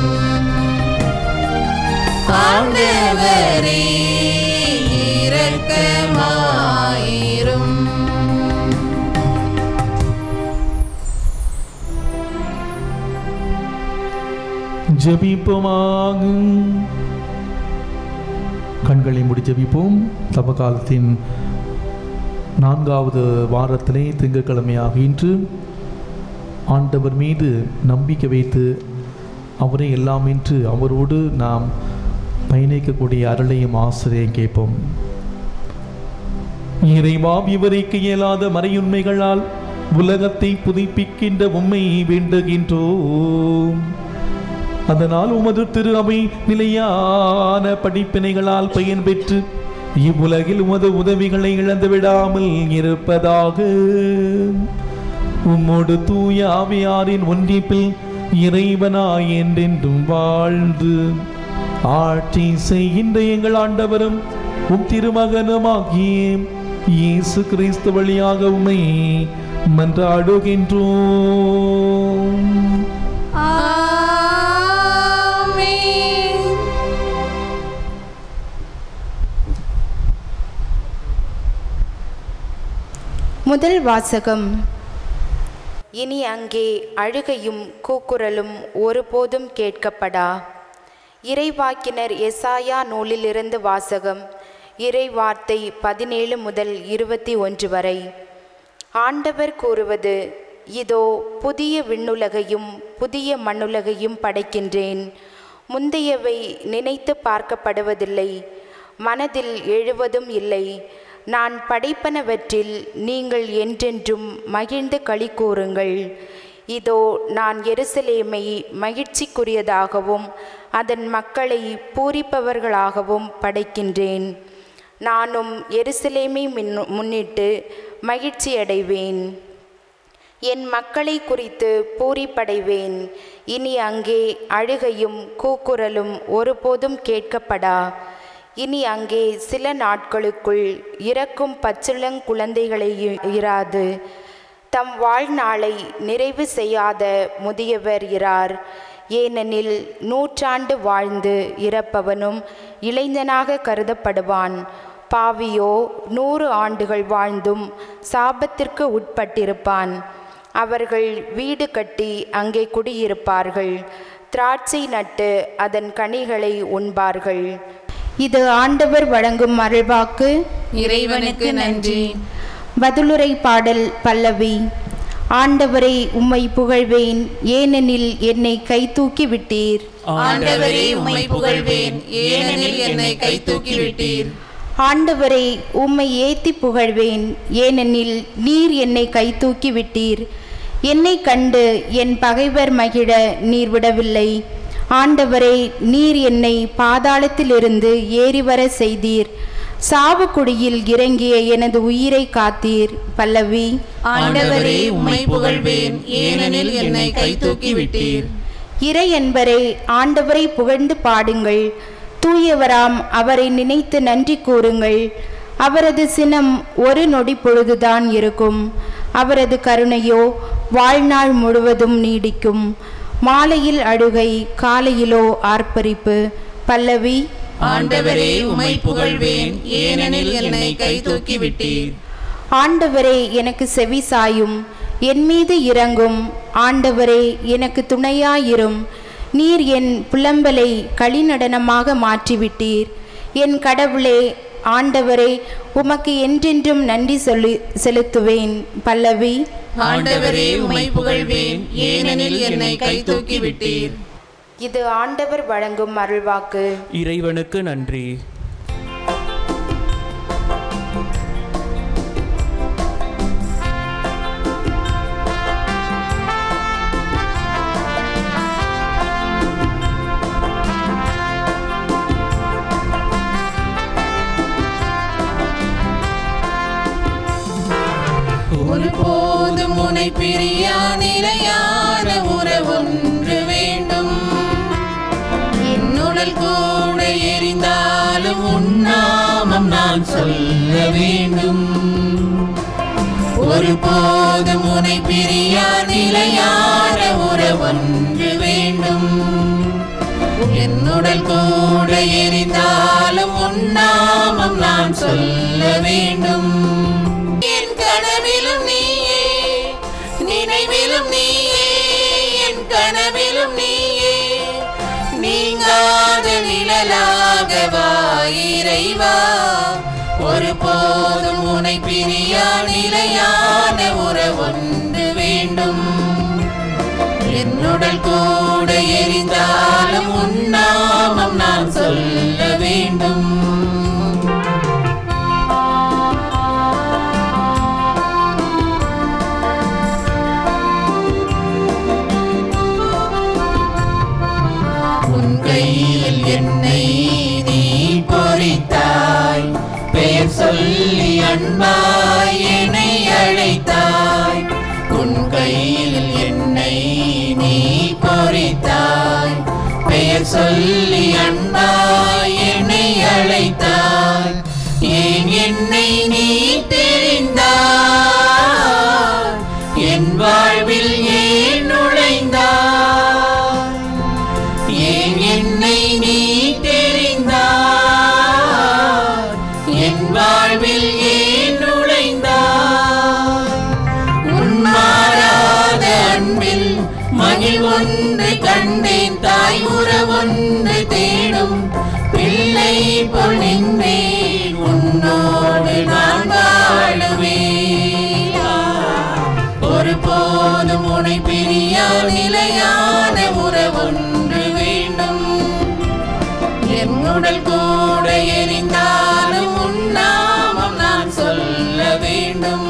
ஆண்டவரே இரக்கமாயிரும் ஜபிப்போமாக கண்களை மூடி ஜபிப்போம் தபகாலத்தின் நான்காவது வாரத்திலே திங்கட்கிழமையாக இன்று ஆண்டவர் மீது நம்பிக்கை வைத்து அவரை எல்லாம் என்று அவரோடு நாம் பயணிக்கக்கூடிய அருளையும் ஆசிரியம் கேட்போம் இறைவா விவரிக்க இயலாத மறையுண்மைகளால் உலகத்தை புதுப்பிக்கின்ற உண்மை வேண்டுகின்றோம் அதனால் உமது திரு அவை நிலையான படிப்பினைகளால் பயன்பெற்று இவ்வுலகில் உமது உதவிகளை இழந்து விடாமல் இருப்பதாக உம்மோடு தூய ஆவியாரின் ஒன்றிப்பில் இறைவனாய் என்றென்றும் வாழ்ந்து ஆட்சி செய்கின்ற எங்கள் ஆண்டவரும் உம் திருமகனுமாகிய இயேசு கிறிஸ்து வழியாக உம்மை மன்றாடுகின்றோம் ஆமென் முதல் வாசகம் இனி அங்கே அழுகையும் கூக்குரலும் ஒருபோதும் கேட்கப்படா இறைவாக்கினர் எசாயா நூலிலிருந்து வாசகம் இறை வார்த்தை பதினேழு முதல் இருபத்தி ஒன்று வரை ஆண்டவர் கூறுவது இதோ புதிய விண்ணுலகையும் புதிய மண்ணுலகையும் படைக்கின்றேன் முந்தையவை நினைத்து பார்க்கப்படுவதில்லை மனதில் எழுவதும் இல்லை நான் படைப்பனவற்றில் நீங்கள் என்றென்றும் மகிழ்ந்து களி கூறுங்கள் இதோ நான் எருசலேமை மகிழ்ச்சிக்குரியதாகவும் அதன் மக்களை பூரிப்பவர்களாகவும் படைக்கின்றேன் நானும் எருசலேமை மின்னு- முன்னிட்டு மகிழ்ச்சியடைவேன் என் மக்களை குறித்து பூரிப்படைவேன் இனி அங்கே அழுகையும் கூக்குரலும் ஒருபோதும் கேட்கப்படா இனி அங்கே சில நாட்களுக்குள் இறக்கும் பச்சிளங்குழந்தைகளை இராது தம் வாழ்நாளை நிறைவு செய்யாத முதியவர் இரார் ஏனெனில் நூற்றாண்டு வாழ்ந்து இறப்பவனும் இளைஞனாக கருதப்படுவான் பாவியோ நூறு ஆண்டுகள் வாழ்ந்தும் சாபத்திற்கு உட்பட்டிருப்பான் அவர்கள் வீடு கட்டி அங்கே குடியிருப்பார்கள் திராட்சை நட்டு அதன் கனிகளை உண்பார்கள் இது ஆண்டவர் வழங்கும் அருள்வாக்கு இறைவனுக்கு நன்றி பதிலுரை பாடல் பல்லவி ஆண்டவரை உம்மை புகழ்வேன் ஏனெனில் என்னை கை தூக்கி விட்டீர் ஆண்டவரே உம்மை புகழ்வேன் ஏனெனில் என்னை கை தூக்கி விட்டீர் ஆண்டவரை உம்மை ஏத்தி புகழ்வேன் ஏனெனில் நீர் என்னை கை தூக்கி விட்டீர் என்னை கண்டு என் பகைவர் மகிழ நீர் விடவில்லை ஆண்டவரே நீர் என்னை பாதாளத்திலிருந்து ஏறி வர செய்தீர் சாவுக்குடியில் இறங்கிய எனது உயிரை காத்தீர் பல்லவி ஆண்டவரே உம்மை புகழ்வேன் ஏனெனில் என்னை கை தூக்கி விட்டீர் இறை என்பரே ஆண்டவரை புகழ்ந்து பாடுங்கள் தூயவராம் அவரை நினைத்து நன்றி கூறுங்கள் அவரது சினம் ஒரு நொடி பொழுதுதான் இருக்கும் அவரது கருணையோ வாழ்நாள் முழுவதும் நீடிக்கும் மாலையில் அழுகை காலையிலோ ஆர்ப்பரிப்பு பல்லவி ஆண்டவரே உம்மை புகழ்வேன் ஏனெனில் என்னை கை தூக்கி விட்டீர் ஆண்டவரே எனக்கு செவி சாயும் என் மீது இறங்கும் ஆண்டவரே எனக்கு துணையாயிரும் நீர் என் புலம்பலை களிநடனமாக மாற்றிவிட்டீர் என் கடவுளே ஆண்டவரே உமக்கு என்றென்றும் நன்றி சொல்லி செலுத்துவேன் பல்லவி ஆண்டவரே உம்மை புகழ்வேன் ஏனெனில் என்னை கை தூக்கி விட்டீர் இது ஆண்டவர் வழங்கும் அருள்வாக்கு இறைவனுக்கு நன்றி ஒருபோதும் உனை பிரியா நிலையான உறவொன்று வேண்டும் என்னுடைய என்னுடல் கூட எரிந்தாலும் உன்னாமம் நான் சொல்ல வேண்டும் ஒரு போதும் உனை பிரியா நிலையான உறவொன்று வேண்டும் என்னுடல் கூட எரிந்தாலும் உன்னாமம் நான் சொல்ல வேண்டும் என் கனவிலும் நீயே நினைவிலும் நீயே என் கனவிலும் நீயே நீங்காத நிழலாக வா இறைவா ஒரு போதும் உனை பிரியா நிலையான உறவொன்று வேண்டும் என்னுடல் கூட எரிந்தாலும் உன்னாமம் நான் சொல்ல வேண்டும் உன் கையில் என்னை நீ பொறித்தாய் பெயர் சொல்லி அன்பாய் என்னை அழைத்தாய் உன் கையில் என்னை நீ பொறித்தாய் பெயர் சொல்லி அன்பாய் என்னை அழைத்தாய் ஏன் என்னை நீ தெரிந்தாய் என் வாழ்வில் ஏன் நுழைந்தாய் ஏன் என்னை நீ தெரிந்தாய் என் வாழ்வில் ஏன் நுழைந்தாய் உன் மாறாத அன்பில் மகிழ் ஒன்று கண்டேன் தாய் உறவொன்று தேடும் பிள்ளை போல் நின்றேன் உன்னோடு நான் வாழுவேன் ஒரு போதும் உனை பிரியா நிலையான உறவொன்று வேண்டும் என்னுடல் கூட எரிந்தாலும் உன்னாமம் நான் சொல்ல வேண்டும்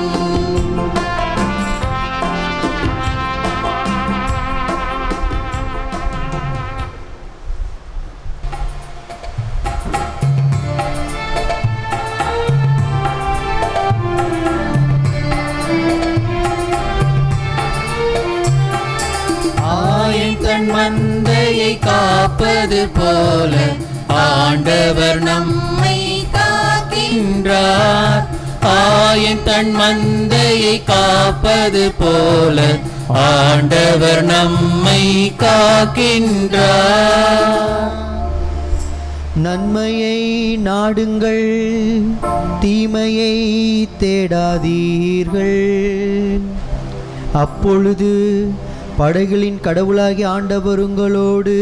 ஆயின் தன் மந்தையை காப்பது போல ஆண்டவர் நம்மை காக்கின்றார் ஆயின் தன் மந்தையை காப்பது போல ஆண்டவர் நம்மை காக்கின்றார் நன்மையை நாடுங்கள் தீமையை தேடாதீர்கள் அப்பொழுது படைகளின் கடவுளாகி ஆண்டவர் உங்களோடு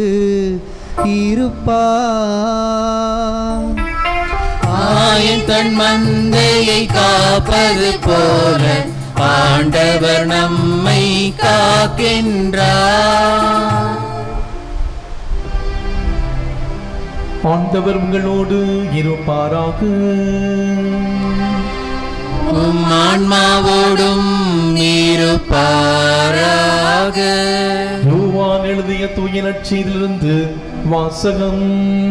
இருப்பார் ஆயின் தன் மந்தையை காப்பது போல ஆண்டவர் நம்மை காக்கின்றார் ஆண்டவர் உங்களோடு இருப்பாராக உம் ஆன்மாவோடும் இருப்பாராக யோவான் எழுதிய தூய நற்செய்தியிலிருந்து வாசகம்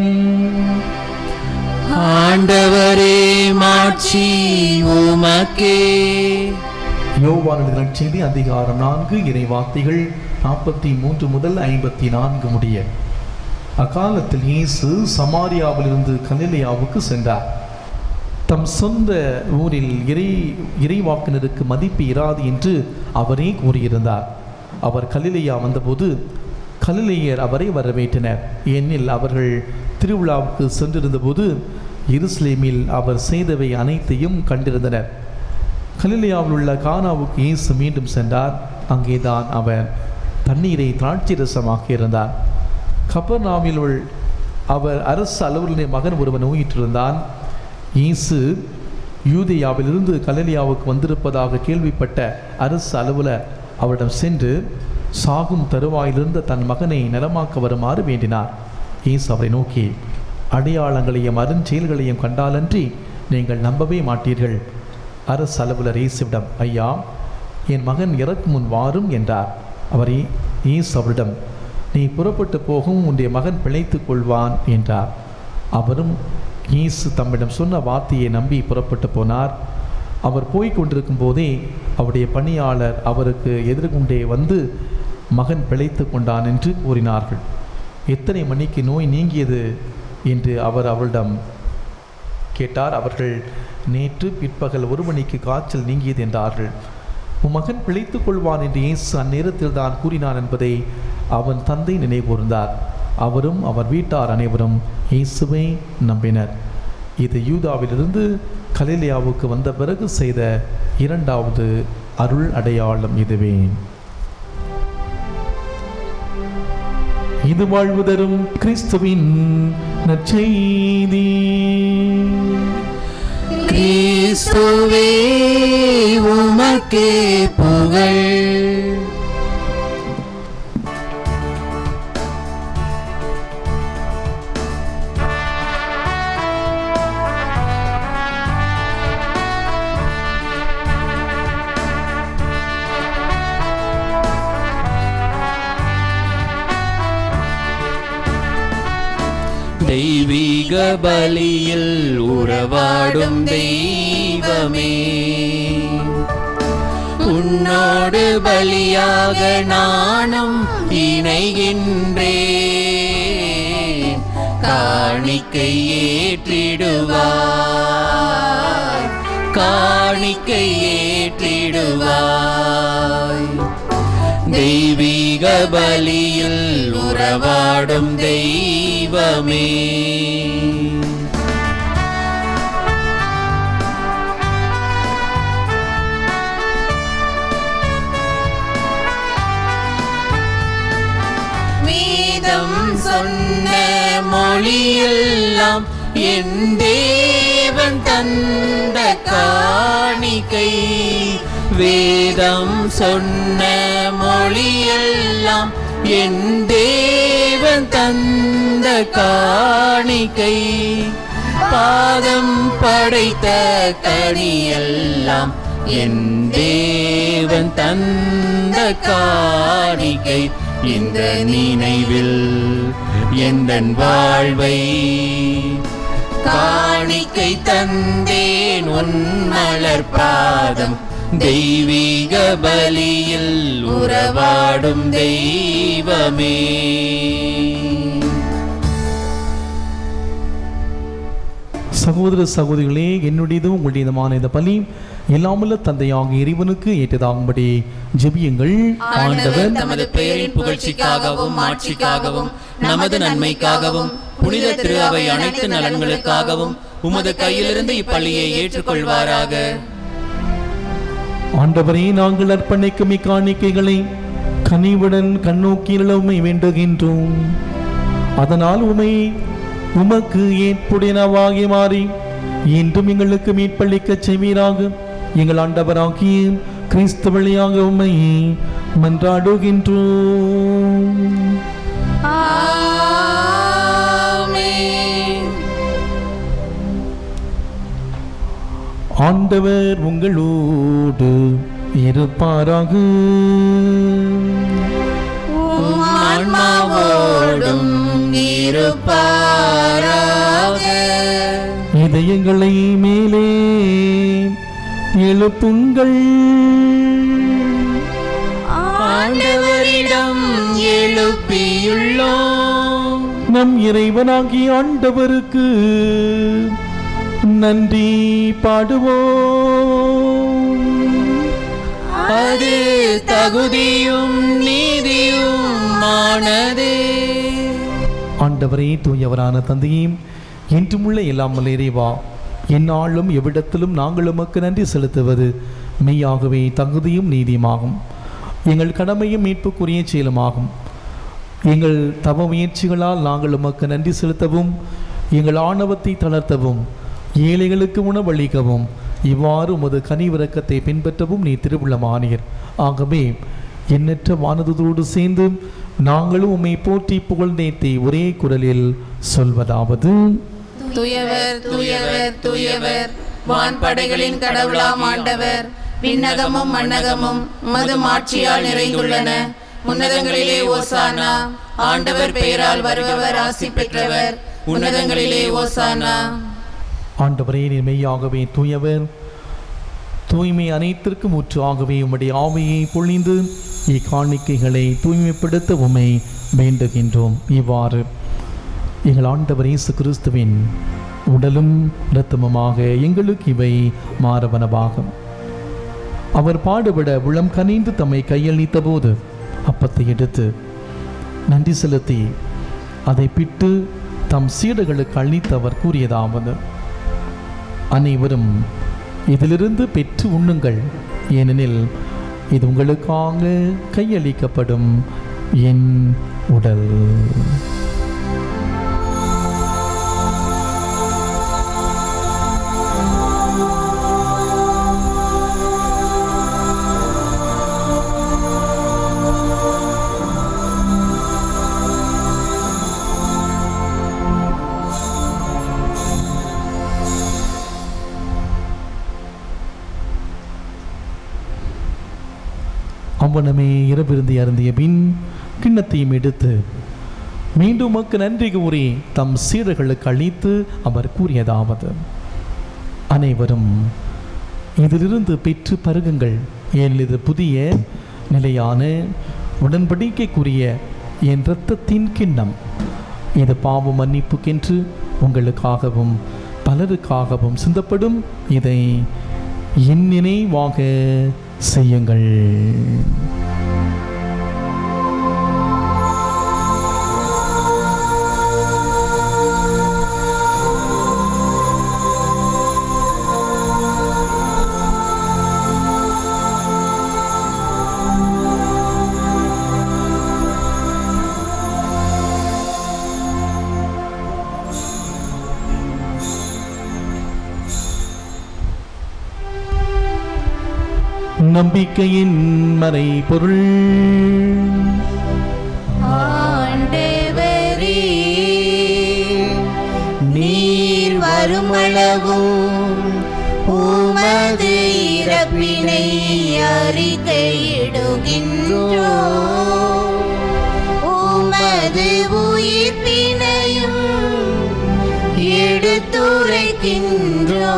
ஆண்டவரே மாட்சி உமக்கே யோவான் எழுதிய நற்செய்தி அதிகாரம் நான்கு இறைவார்த்தைகள் நாற்பத்தி மூன்று முதல் ஐம்பத்தி நான்கு முடிய அக்காலத்தில் இயேசு சமாரியாவிலிருந்து கலிலேயாவுக்கு சென்றார் தம் சொந்த ஊரில் இறை இறைவாக்கினருக்கு மதிப்பு இராது என்று அவரே கூறியிருந்தார் அவர் கலிலேயா வந்தபோது கலிலேயர் அவரை வரவேற்றனர் ஏனெனில் அவர்கள் திருவிழாவுக்கு சென்றிருந்தபோது எருசலேமில் அவர் செய்தவை அனைத்தையும் கண்டிருந்தனர் கலிலேயாவில் உள்ள கானாவுக்கு இயேசு மீண்டும் சென்றார் அங்கேதான் அவர் தண்ணீரை திராட்சை ரசமாக்கி இருந்தார் கபர்நாமில் உள் அவர் அரசு அலுவலருடைய மகன் ஒருவன் நோயிற்றிருந்தான் இயேசு யூதேயாவிலிருந்து கலிலேயாவுக்கு வந்திருப்பதாக கேள்விப்பட்ட அரசு அலுவலர் அவரிடம் சென்று சாகும் தருவாயிலிருந்த தன் மகனை நலமாக்க வருமாறு வேண்டினார் இயேசு அவரை நோக்கி அடையாளங்களையும் அருஞ்செயல்களையும் கண்டாலன்றி நீங்கள் நம்பவே மாட்டீர்கள் அரசு அலுவலர் இயேசுவிடம் ஐயா என் மகன் இறக்கும் முன் வாரும் என்றார் அவரே இயேசு அவரிடம் நீ புறப்பட்டு போகும் உன்னுடைய மகன் பிழைத்துக் கொள்வான் என்றார் அவரும் இயேசு தம்மிடம் சொன்ன வார்த்தையை நம்பி புறப்பட்டு போனார் அவர் போய்க் கொண்டிருக்கும் போதே அவருடைய பணியாளர் அவருக்கு எதிர்கொண்டே வந்து மகன் பிழைத்து கொண்டான் என்று கூறினார்கள் எத்தனை மணிக்கு நோய் நீங்கியது என்று அவர் அவளிடம் கேட்டார் அவர்கள் நேற்று பிற்பகல் ஒரு மணிக்கு காய்ச்சல் நீங்கியது என்றார்கள் உன் மகன் பிழைத்துக் கொள்வான் என்று இயேசு அந்நேரத்தில் தான் கூறினான் என்பதை அவன் தந்தை நினைகூர்ந்தார் அவரும் அவர் வீட்டார் அனைவரும் இயேசுவை நம்பினர் இது யூதாவிலிருந்து கலிலியாவுக்கு வந்த பிறகு செய்த இரண்டாவது அருள் அடையாளம் இதுவே இது வாழ்வு தரும் கிறிஸ்துவின் நற்செய்தி கிறிஸ்துவே உமக்கே புகழ் தெய்வீக பலியில் உறவாடும் தெய்வமே உன்னோடு பலியாக நானும் இணைகின்றேன் காணிக்கை ஏற்றிடுவாய் காணிக்கை ஏற்றிடுவாய் தெய்வீக பலியில் உறவாடும் தெய்வமே வேதம் சொன்ன மொழியெல்லாம் என் தேவன் தந்த காணிக்கை வேதம் சொன்ன மொழியெல்லாம் என் தேவன் தந்த காணிக்கை பாதம் படைத்த கனியெல்லாம் என் தேவன் தந்த காணிக்கை இந்த நினைவில் எந்தன் வாழ்வை காணிக்கை தந்தேன் உன் மலர் பாதம் தெய்வீக பலியில் உறவாடும் தெய்வமே சகோதர சகோதரிகளே என்னுடையதும் உங்களுடையதுமான இந்த பலி எல்லாமுள்ள தந்தையாக இறைவனுக்கு ஏற்றதாகும்படி ஜெபியுங்கள் ஆண்டவர் தமது பெயரின் புகழ்ச்சிக்காகவும் மாட்சிக்காகவும் நமது நன்மைக்காகவும் புனித திரு அவை அனைத்து நலன்களுக்காகவும் உமது கையிலிருந்து இப்பள்ளியை ஏற்றுக்கொள்வாராக ஆண்டவரே நாங்கள் அர்ப்பணிக்கும் இக்காணிக்கைகளை கனிவுடன் கண்ணோக்கியில் உமை வேண்டுகின்றோம் அதனால் உமை உமக்கு ஏற்புடையனவாகி மாறி இன்றும் எங்களுக்கு மீட்பளிக்கச் செய்வீராக எங்கள் ஆண்டவராகிய கிறிஸ்து வழியாக உம்மை மன்றாடுகின்றோம் ஆண்டவர் உங்களோடு இருப்பாராக உம் ஆன்மாவோடும் இருப்பாராக இதயங்களை மேலே எழுப்புங்கள் ஆண்டவரிடம் எழுப்பியுள்ளோம் நம் இறைவனாகிய ஆண்டவருக்கு நன்றி பாடுவோம் அது தகுதியும் நீதியும் ஆனதே ஆண்டவரே தூயவரான தந்தையும் என்றுமுள்ள எல்லாம் வல்ல இறைவா எந்நாளும் எவ்விடத்திலும் நாங்கள் உமக்கு நன்றி செலுத்துவது மெய்யாகவே தகுதியும் நீதியுமாகும் எங்கள் கடமையும் மீட்புக்குரிய செயலுமாகும் எங்கள் தவ முயற்சிகளால் நாங்கள் உமக்கு நன்றி செலுத்தவும் எங்கள் ஆணவத்தை தளர்த்தவும் ஏழைகளுக்கு உணவளிக்கவும் இவ்வாறு உமது கனிவிறக்கத்தை பின்பற்றவும் நீ திருவுள்ளமானீர் ஆகவே எண்ணற்ற வானதோடு சேர்ந்து நாங்களும் உம்மை போற்றி புகழ்ந்தேத்தி ஒரே குரலில் சொல்வதாவது தூயவர் தூயவர் தூயவர் வான்படைகளின் கடவுளாம் ஆண்டவர் விண்ணகமும் மண்ணகமும் மது மாட்சியால் நிறைந்துள்ளன உன்னதங்களிலே ஓசானா ஆண்டவர் பெயரால் வருபவர் ஆசி பெற்றவர் உன்னதங்களிலே ஓசானா ஆண்டவரே நீர் மெய்யாகவே தூயவர் தூய்மை அனைத்திற்கும் ஊற்றாகவே உம்முடைய ஆவியை பொழிந்து இக்காணிக்கைகளை தூய்மைப்படுத்த உம்மை வேண்டுகின்றோம் இவ்வாறு எங்கள் ஆண்டவர் இயேசு கிறிஸ்துவின் உடலும் இரத்தமுமாக எங்களுக்கு இவை மாறவனவாகும் அவர் பாடுபட உளம் கனிந்து தம்மை கையளித்த போது அப்பத்தை எடுத்து நன்றி செலுத்தி அதை பிட்டு தம் சீடர்களுக்கு அளித்து அவர் கூறியதாவது அனைவரும் இதிலிருந்து பெற்று உண்ணுங்கள் ஏனெனில் இது உங்களுக்காக கையளிக்கப்படும் என் உடல் அவ்வனமே இரவிருந்தி அருந்திய பின் கிண்ணத்தையும் எடுத்து மீண்டும் உமக்கு நன்றி கூறி தம் சீடர்களுக்கு அளித்து அவர் கூறியதாவது அனைவரும் இதிலிருந்து பெற்று பருகுங்கள் ஏனெனில் இது புதிய நிலையான உடன்படிக்கைக்குரிய என் இரத்தத்தின் கிண்ணம் இது பாவ மன்னிப்புக்கென்று உங்களுக்காகவும் பலருக்காகவும் சிந்தப்படும் இதை என் நினைவாக செய்யுங்கள் நம்பிக்கையின் மறை பொருள் ஆண்டவரே நீர் வருமளவும் உமது இறப்பினை அறிக்கையிடுகின்றோ உமது உயிர்ப்பினையும் எடுத்துரைக்கின்றோ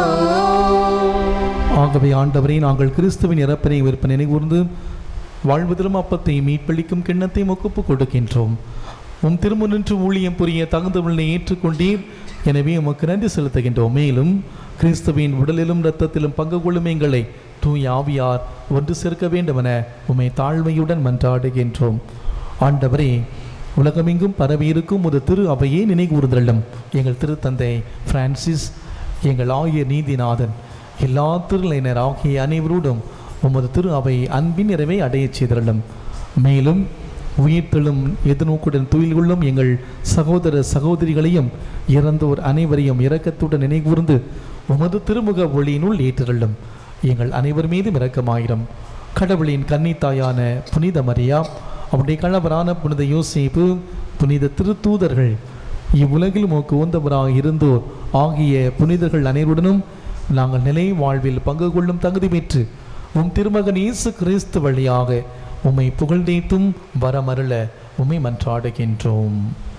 ஆகவே ஆண்டவரை நாங்கள் கிறிஸ்துவின் இறப்பினை விற்பனை நினைகூர்ந்து வாழ்வதிலும் அப்பத்தை மீட்பளிக்கும் கிண்ணத்தை ஒப்புக் கொடுக்கின்றோம் உம் திருமுனின்று ஊழியம் புரிய தகுந்தவளை ஏற்றுக்கொண்டீர் எனவே உமக்கு நன்றி செலுத்துகின்றோம் மேலும் கிறிஸ்துவின் உடலிலும் இரத்தத்திலும் பங்கு கொள்ளும் எங்களை தூய் ஆவியார் ஒன்று சேர்க்க வேண்டுமென உம்மை தாழ்மையுடன் மன்றாடுகின்றோம் ஆண்டவரே உலகமெங்கும் பரவியிருக்கும் ஒரு திரு அவையே நினைகூர்தலும் எங்கள் திருத்தந்தை பிரான்சிஸ் எங்கள் ஆயர் நீதிநாதன் எல்லா திருநிலையினர் ஆகிய அனைவரோடும் உமது திரு அவை அன்பின் நிறைவை அடையச் செய்தருளும் மேலும் உயிர்த்தெழும் எதிர்நோக்குடன் துயில் கொள்ளும் எங்கள் சகோதர சகோதரிகளையும் இறந்தோர் அனைவரையும் இரக்கத்துடன் நினைகூர்ந்து உமது திருமுக ஒளியினுள் ஏற்றருளும் எங்கள் அனைவர் மீதும் இரக்கமாயிரம் கடவுளின் கன்னித்தாயான புனித மரியா அவருடைய கணவரான புனித யோசேப்பு புனித திருத்தூதர்கள் இவ்வுலகில் உமக்கு உந்தவராக இருந்தோர் ஆகிய புனிதர்கள் அனைவருடனும் நாங்கள் நிலை வாழ்வில் பங்கு கொள்ளும் தகுதி பெற்று உம் திருமகன் இயேசு கிறிஸ்து வழியாக உம்மை புகழ்ந்தேத்தும் வரமருள உம்மை மன்றாடுகின்றோம்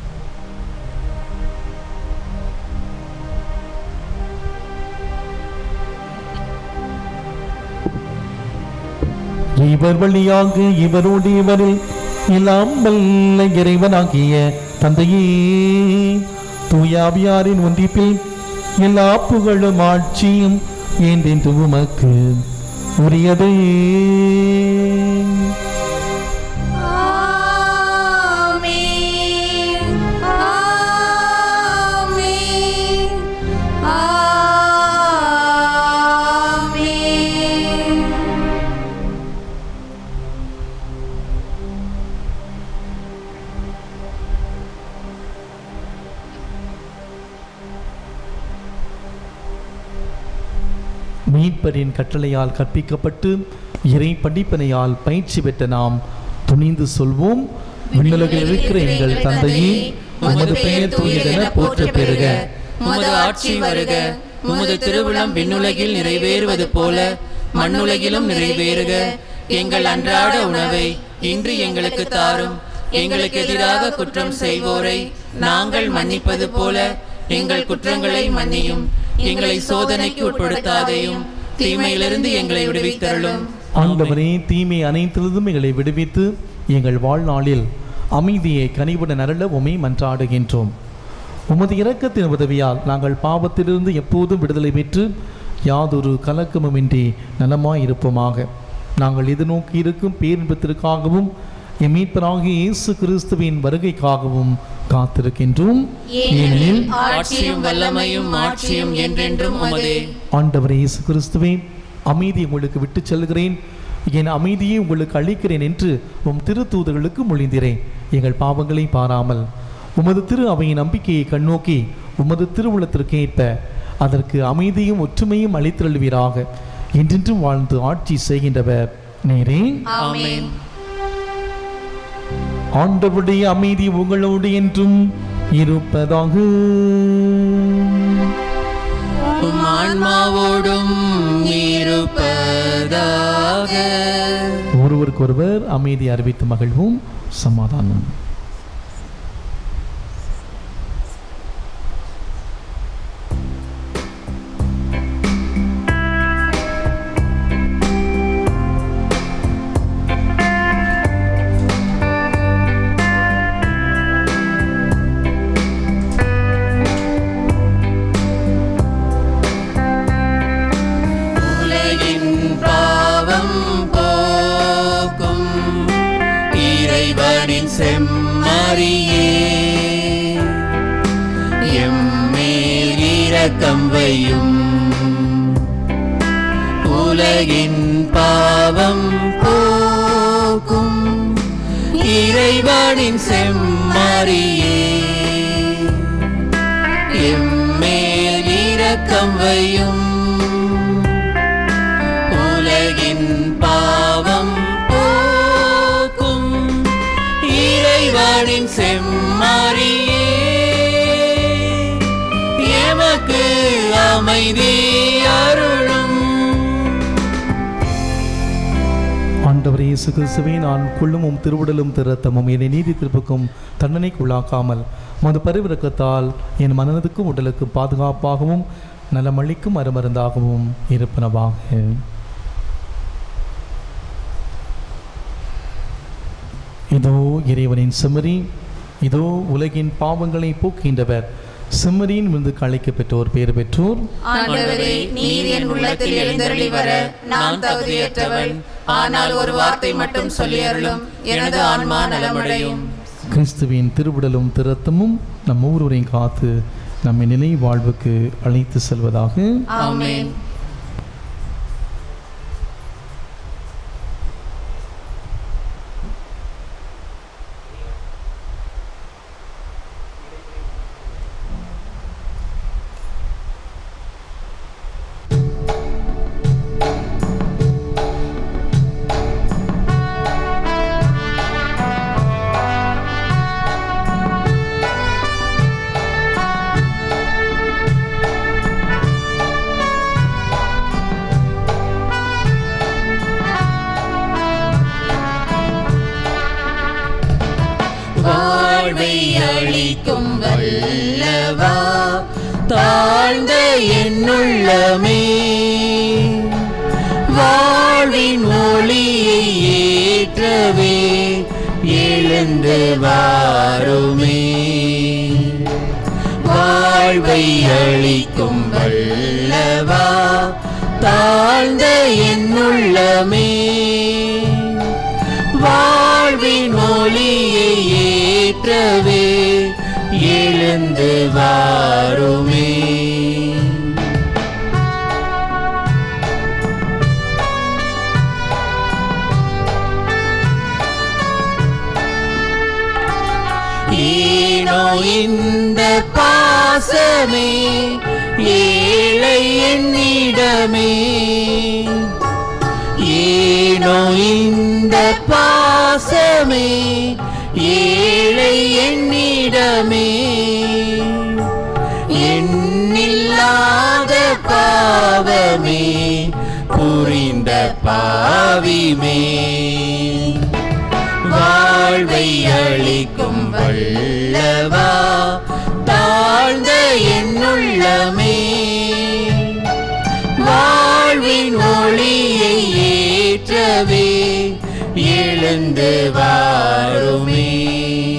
இவர் வழியாக இவரோடு இவரில் எல்லாம் வல்ல இறைவனாகிய தந்தையே தூயாவியாரின் ஒன்றிப்பில் எல்லா புகழும் ஆட்சியும் என்றென்று உமக்கு உரியதே ஆமென் ஆமென் ஆமென் மீட்பரின் கட்டளையால் கற்பிக்கப்பட்டு இறை படிப்பினையால் பயிற்சி பெற்ற நாம் துணிந்து சொல்வோம் விண்ணுலகில் இருக்கிற எங்கள் தந்தையே உமது பெயர் தூயதென போற்ற பெறுக உமது ஆட்சி வருக உமது திருவிழம் விண்ணுலகில் நிறைவேறுவது போல மண்ணுலகிலும் நிறைவேறுக எங்கள் அன்றாட உணவை இன்று எங்களுக்கு தாரும் எங்களுக்கு எதிராக குற்றம் செய்வோரை நாங்கள் மன்னிப்பது போல எங்கள் குற்றங்களை மன்னியும் எங்களை சோதனைக்கு உட்படுத்தாதையும் தீமையிலிருந்து எங்களை விடுவித்தருளும் ஆண்டவரே தீமை அனைத்திலிருந்தும் எங்களை விடுவித்து எங்கள் வாழ்நாளில் அமைதியை கனிவுடன் அருள உமை மன்றாடுகின்றோம் உமது இரக்கத்தின் உதவியால் நாங்கள் பாவத்திலிருந்து எப்போதும் விடுதலை பெற்று யாதொரு கலக்கமுமின்றி நலமாய் இருப்போமாக நாங்கள் எதிர்நோக்கி இருக்கும் பேரின்பத்திற்காகவும் எம் மீட்பராகிய இயேசு கிறிஸ்துவின் வருகைக்காகவும் காத்திருக்கின்றோம் ஏனெனில் ஆட்சியும் வல்லமையும் மாட்சியும் என்றென்றும் உமதே ஆண்டவர் இயேசு கிறிஸ்துவே அமைதி உங்களுக்கு விட்டுச் செல்கிறேன் என் அமைதியை உங்களுக்கு அளிக்கிறேன் என்று உம் திருத்தூதர்களுக்கு மொழிந்தீரேன் எங்கள் பாவங்களை பாராமல் உமது திரு அவையின் நம்பிக்கையை கண்ணோக்கி உமது திருவுளத்திற்கு ஏற்ப அதற்கு அமைதியும் ஒற்றுமையும் அளித்தருள்வீராக என்றென்றும் வாழ்ந்து ஆட்சி செய்கின்றவர் நேரே ஆமென் ஆண்டவருடைய அமைதி உங்களோடு என்றும் இருப்பதாக உம் ஆன்மாவோடும் இருப்பதாக ஒருவருக்கொருவர் அமைதி அறிவித்து மகிழ்வும் சமாதானம் உலகின் பாவம் போக்கும் இறைவனின் செம்மறியே எம்மேல் இரக்கம் வையும் உலகின் பாவம் போக்கும் இறைவனின் செம்மறியே எம்மேல் இரக்கம் வையும் உலகின் பாவம் போக்கும் இறைவனின் செம்மறியே எமக்கு அமைதி அருளும் ஆண்டவர் இயேசு கிறிஸ்துவே நான் கொள்ளும் உம் திருவுடலும் திருத்தமும் என்னை நீதி திருப்புக்கும் தண்டனைக்குள்ளாக்காமல் மது பரிவிறக்கத்தால் என் மனதுக்கும் உடலுக்கும் பாதுகாப்பாகவும் நலமளிக்கும் அருமருந்தாகவும் இருப்பனவாக இதோ இறைவனின் செம்மறி இதோ உலகின் பாவங்களை போக்கின்றவர் செம்மறியின் விருந்துக்கு அழைக்கப் பெற்றோர் பேர் பெற்றோர் ஆண்டவரே நீர் என் உள்ளத்தில் எழுந்தருளி வர நான் தகுதியற்றவள் ஆனால் ஒரு வார்த்தை மட்டும் சொல்லி அருளும் எனது ஆன்மா நலமடையும் கிறிஸ்துவின் திருவுடலும் திருத்தமும் நம் ஒவ்வொருவரையும் காத்து நம்மை நிலை வாழ்வுக்கு அழைத்து செல்வதாக ஆமென் வாழ்வை அளிக்கும் வல்லவா தாழ்ந்த என்னுள்ளமே வாழ்வின் ஒளியை ஏற்றவே எழுந்து வாருமே வாழ்வை அளிக்கும் வல்லவா தாழ்ந்த என்னுள்ளமே வாழ்வின் ஒளியை ஏற்றவே எழுந்து வாருமே ஏனோ இந்த பாசமே ஏழை என்னிடமே ஏனோ இந்த பாசமே ஏழை என்னிடமே எண்ணில்லாத பாவமே புரிந்த பாவிமே வாழ்வை அளிக்கும் வல்லவா தாழ்ந்த என்னுள்ளமே வாழ்வின் ஒளியை ஏற்றவே எழுந்து வாருமே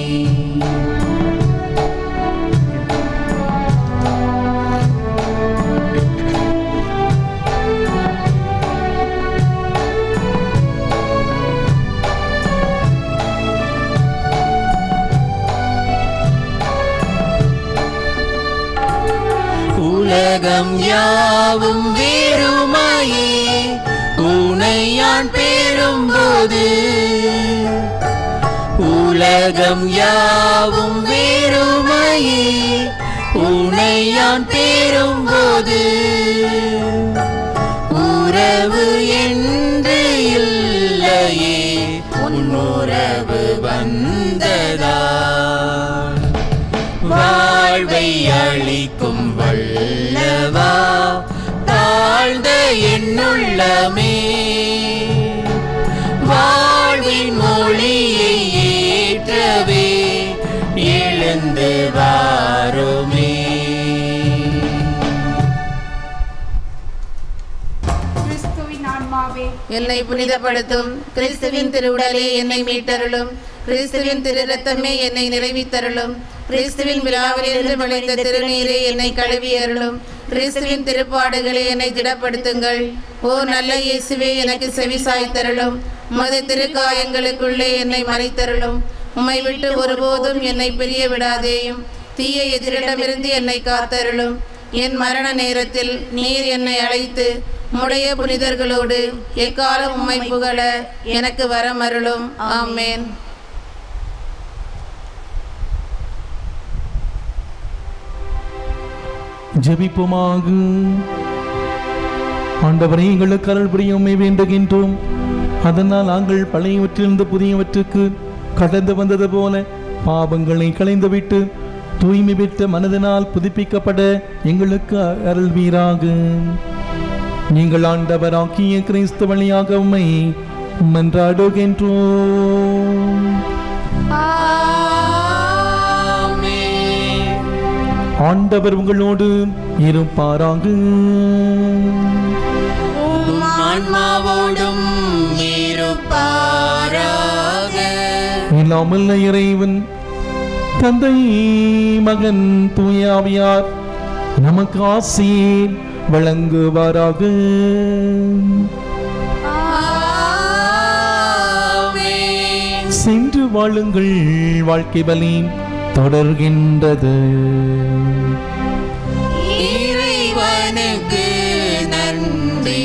உலகம் யாவும் வேறுமாயே உனை யான் பேரும்போது உலகம் யாவும் வேறுமையே உனை யான் பேரும்போது உறவு என்று இல்லையே உன் உறவு வந்ததா வாழ்வை அளிக்கும் வல்லவா தாழ்ந்த என்னுள்ளமே வாழ்வின் மொழியை ஏற்றவே எழுந்து வாருமே கிறிஸ்துவின் ஆன்மாவே என்னை புனிதப்படுத்தும் கிறிஸ்துவின் திருவுடலே என்னை மீட்டருளும் கிறிஸ்துவின் திரு ரத்தமே என்னை நிறைவித்தருளும் கிறிஸ்துவின் விழாவிலிருந்து விளைந்த திருநீரே என்னை கழுவி அருளும் கிறிஸ்துவின் திருப்பாடுகளே என்னை திடப்படுத்துங்கள் ஓ நல்ல இயேசுவே எனக்கு செவி சாய்த்தருளும் உமது திருக்காயங்களுக்குள்ளே என்னை மறைத்தருளும் உம்மை விட்டு ஒருபோதும் என்னை பிரிய விடாதேயும் தீய எதிரிடமிருந்து என்னை காத்தருளும் என் மரண நேரத்தில் நீர் என்னை அழைத்து முடைய புனிதர்களோடு எக்காலம் உம்மை புகழ எனக்கு வரமருளும் ஆமேன் ஜெபிப்போமாக ஆண்டவரை எங்களுக்கு அருள் புரியுமை வேண்டுகின்றோம் அதனால் நாங்கள் பழையவற்றிலிருந்து புதியவற்றுக்கு கடந்து வந்தது போல பாவங்களை களைந்துவிட்டு தூய்மை பெற்ற மனதினால் புதுப்பிக்கப்பட எங்களுக்கு அருள்வீராக நீங்கள் ஆண்டவராக்கிய கிறிஸ்து வழியாக உம்மை மன்றாடுகின்றோம் ஆண்டவர் உங்களோடு இருப்பாராக உம் ஆன்மாவோடும் இருப்பாராக இல்லாமல் இறைவன் தந்தை மகன் தூயாவியார் நமக்கு ஆசீர் வழங்குவாராக ஆமென். சென்று வாழுங்கள் வாழ்க்கை பலி தொடர்கின்றது இறைவனுக்கு நன்றி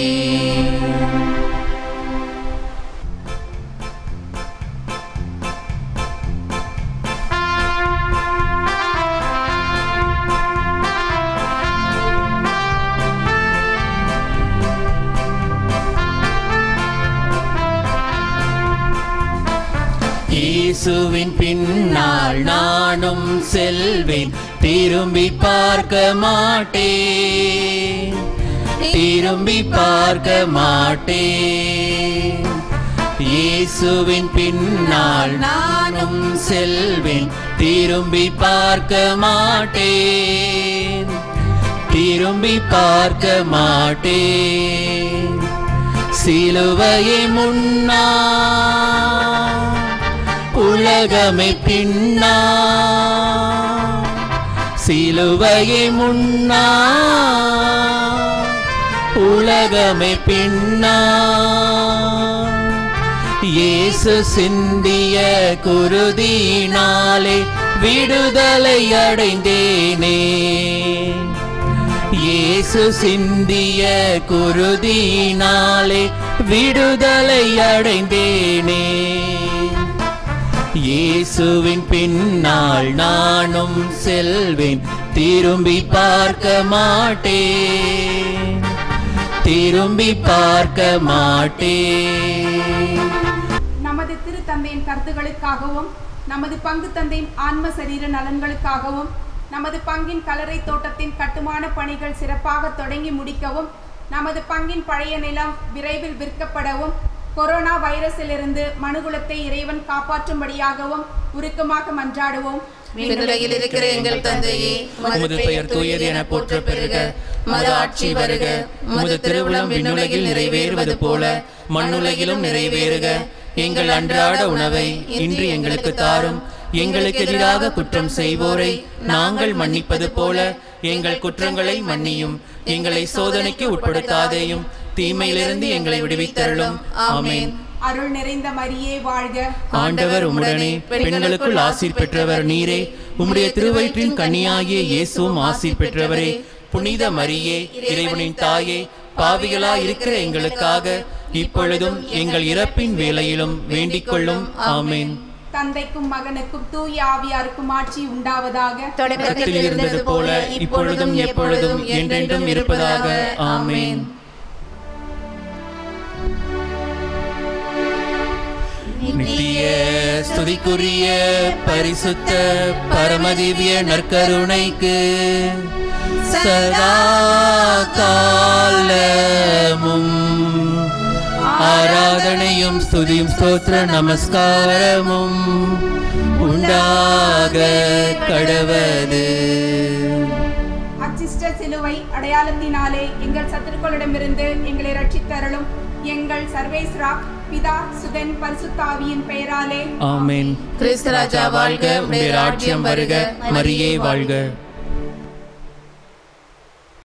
இயேசுவின் பின்னால் நானும் செல்வேன் திரும்பி பார்க்க மாட்டேன் திரும்பி பார்க்க மாட்டேன் இயேசுவின் பின்னால் நானும் செல்வேன் திரும்பி பார்க்க மாட்டேன் திரும்பி பார்க்க மாட்டேன் சிலுவையை முன்னா உலகமை பின்னா சிலுவையை முன்னா உலகமை பின்னா இயேசு சிந்திய குருதியினாலே விடுதலை அடைந்தேனே இயேசு சிந்திய குருதியினாலே விடுதலை அடைந்தேனே இயேசுவின் பின்னால் நானும் செல்வேன் திரும்பி பார்க்க மாட்டேன் திரும்பி பார்க்க மாட்டேன் நமது திருத்தந்தையின் கருத்துகளுக்காகவும் நமது பங்கு தந்தையின் ஆன்ம சரீர நலன்களுக்காகவும் நமது பங்கின் கலரை தோட்டத்தின் கட்டுமான பணிகள் சிறப்பாக தொடங்கி முடிக்கவும் நமது பங்கின் பழைய நிலம் விரைவில் விற்கப்படவும் கொரோனா வைரஸிலிருந்து மனுகுலத்தை இறைவன் காப்பாற்றும்படியாகவும் உருக்கமாக மன்றாடுவோம் விண்ணுலகில் இருக்கிற எங்கள் தந்தையே உமது பெயர் தூயது என போற்ற பெருக மது ஆட்சி வருக உமது திருவிழம் விண்ணுலகில் நிறைவேறுவது போல மண்ணுலகிலும் நிறைவேறுக எங்கள் அன்றாட உணவை இன்று எங்களுக்கு தாரும் எங்களுக்கு எதிராக குற்றம் செய்வோரை நாங்கள் மன்னிப்பது போல எங்கள் குற்றங்களை மன்னியும் எங்களை சோதனைக்கு உட்படுத்தாதேயும் தீமையிலிருந்து எங்களை விடுவித்தருளும் ஆமென் அருள் நிறைந்த மரியே வாழ்க ஆண்டவர் உம்முடனே பெண்களுக்குள் ஆசீர் பெற்றவர் நீரே உம்முடைய திருவயிற்றின் கன்னியாகிய இயேசுவும் ஆசீர் பெற்றவரே புனித மரியே இறைவனின் தாயே பாவிகளா இருக்கிற எங்களுக்காக இப்பொழுதும் எங்கள் இறப்பின் வேளையிலும் வேண்டிக் கொள்ளும் ஆமேன் தந்தைக்கும் மகனுக்கும் தூய ஆவியாருக்கும் ஆட்சி உண்டாவதாக தொடக்கத்தில் இருந்தது போல இப்பொழுதும் எப்பொழுதும் என்றென்றும் இருப்பதாக ஆமேன் நித்திய ஸ்துதிக்குரிய பரிசுத்த பரமதிவ்ய நற்கருணைக்கு சதா காலமும் ஆராதனையும் ஸ்துதியும் ஸ்தோத்திர நமஸ்காரமும் உண்டாக கடவது அச்சிஷ்ட சிலுவை அடையாளத்தினாலே எங்கள் சத்துருக்களிடமிருந்து எங்களை ரட்சித்தருளும் எங்கள் சர்வேஸ்ரா பிதா சுதன் பரிசுத்தாவியின் பெயராலே ஆமென் கிறிஸ்து ராஜா வாழ்க உடைய ராஜ்யம் வருக மரியே வாழ்க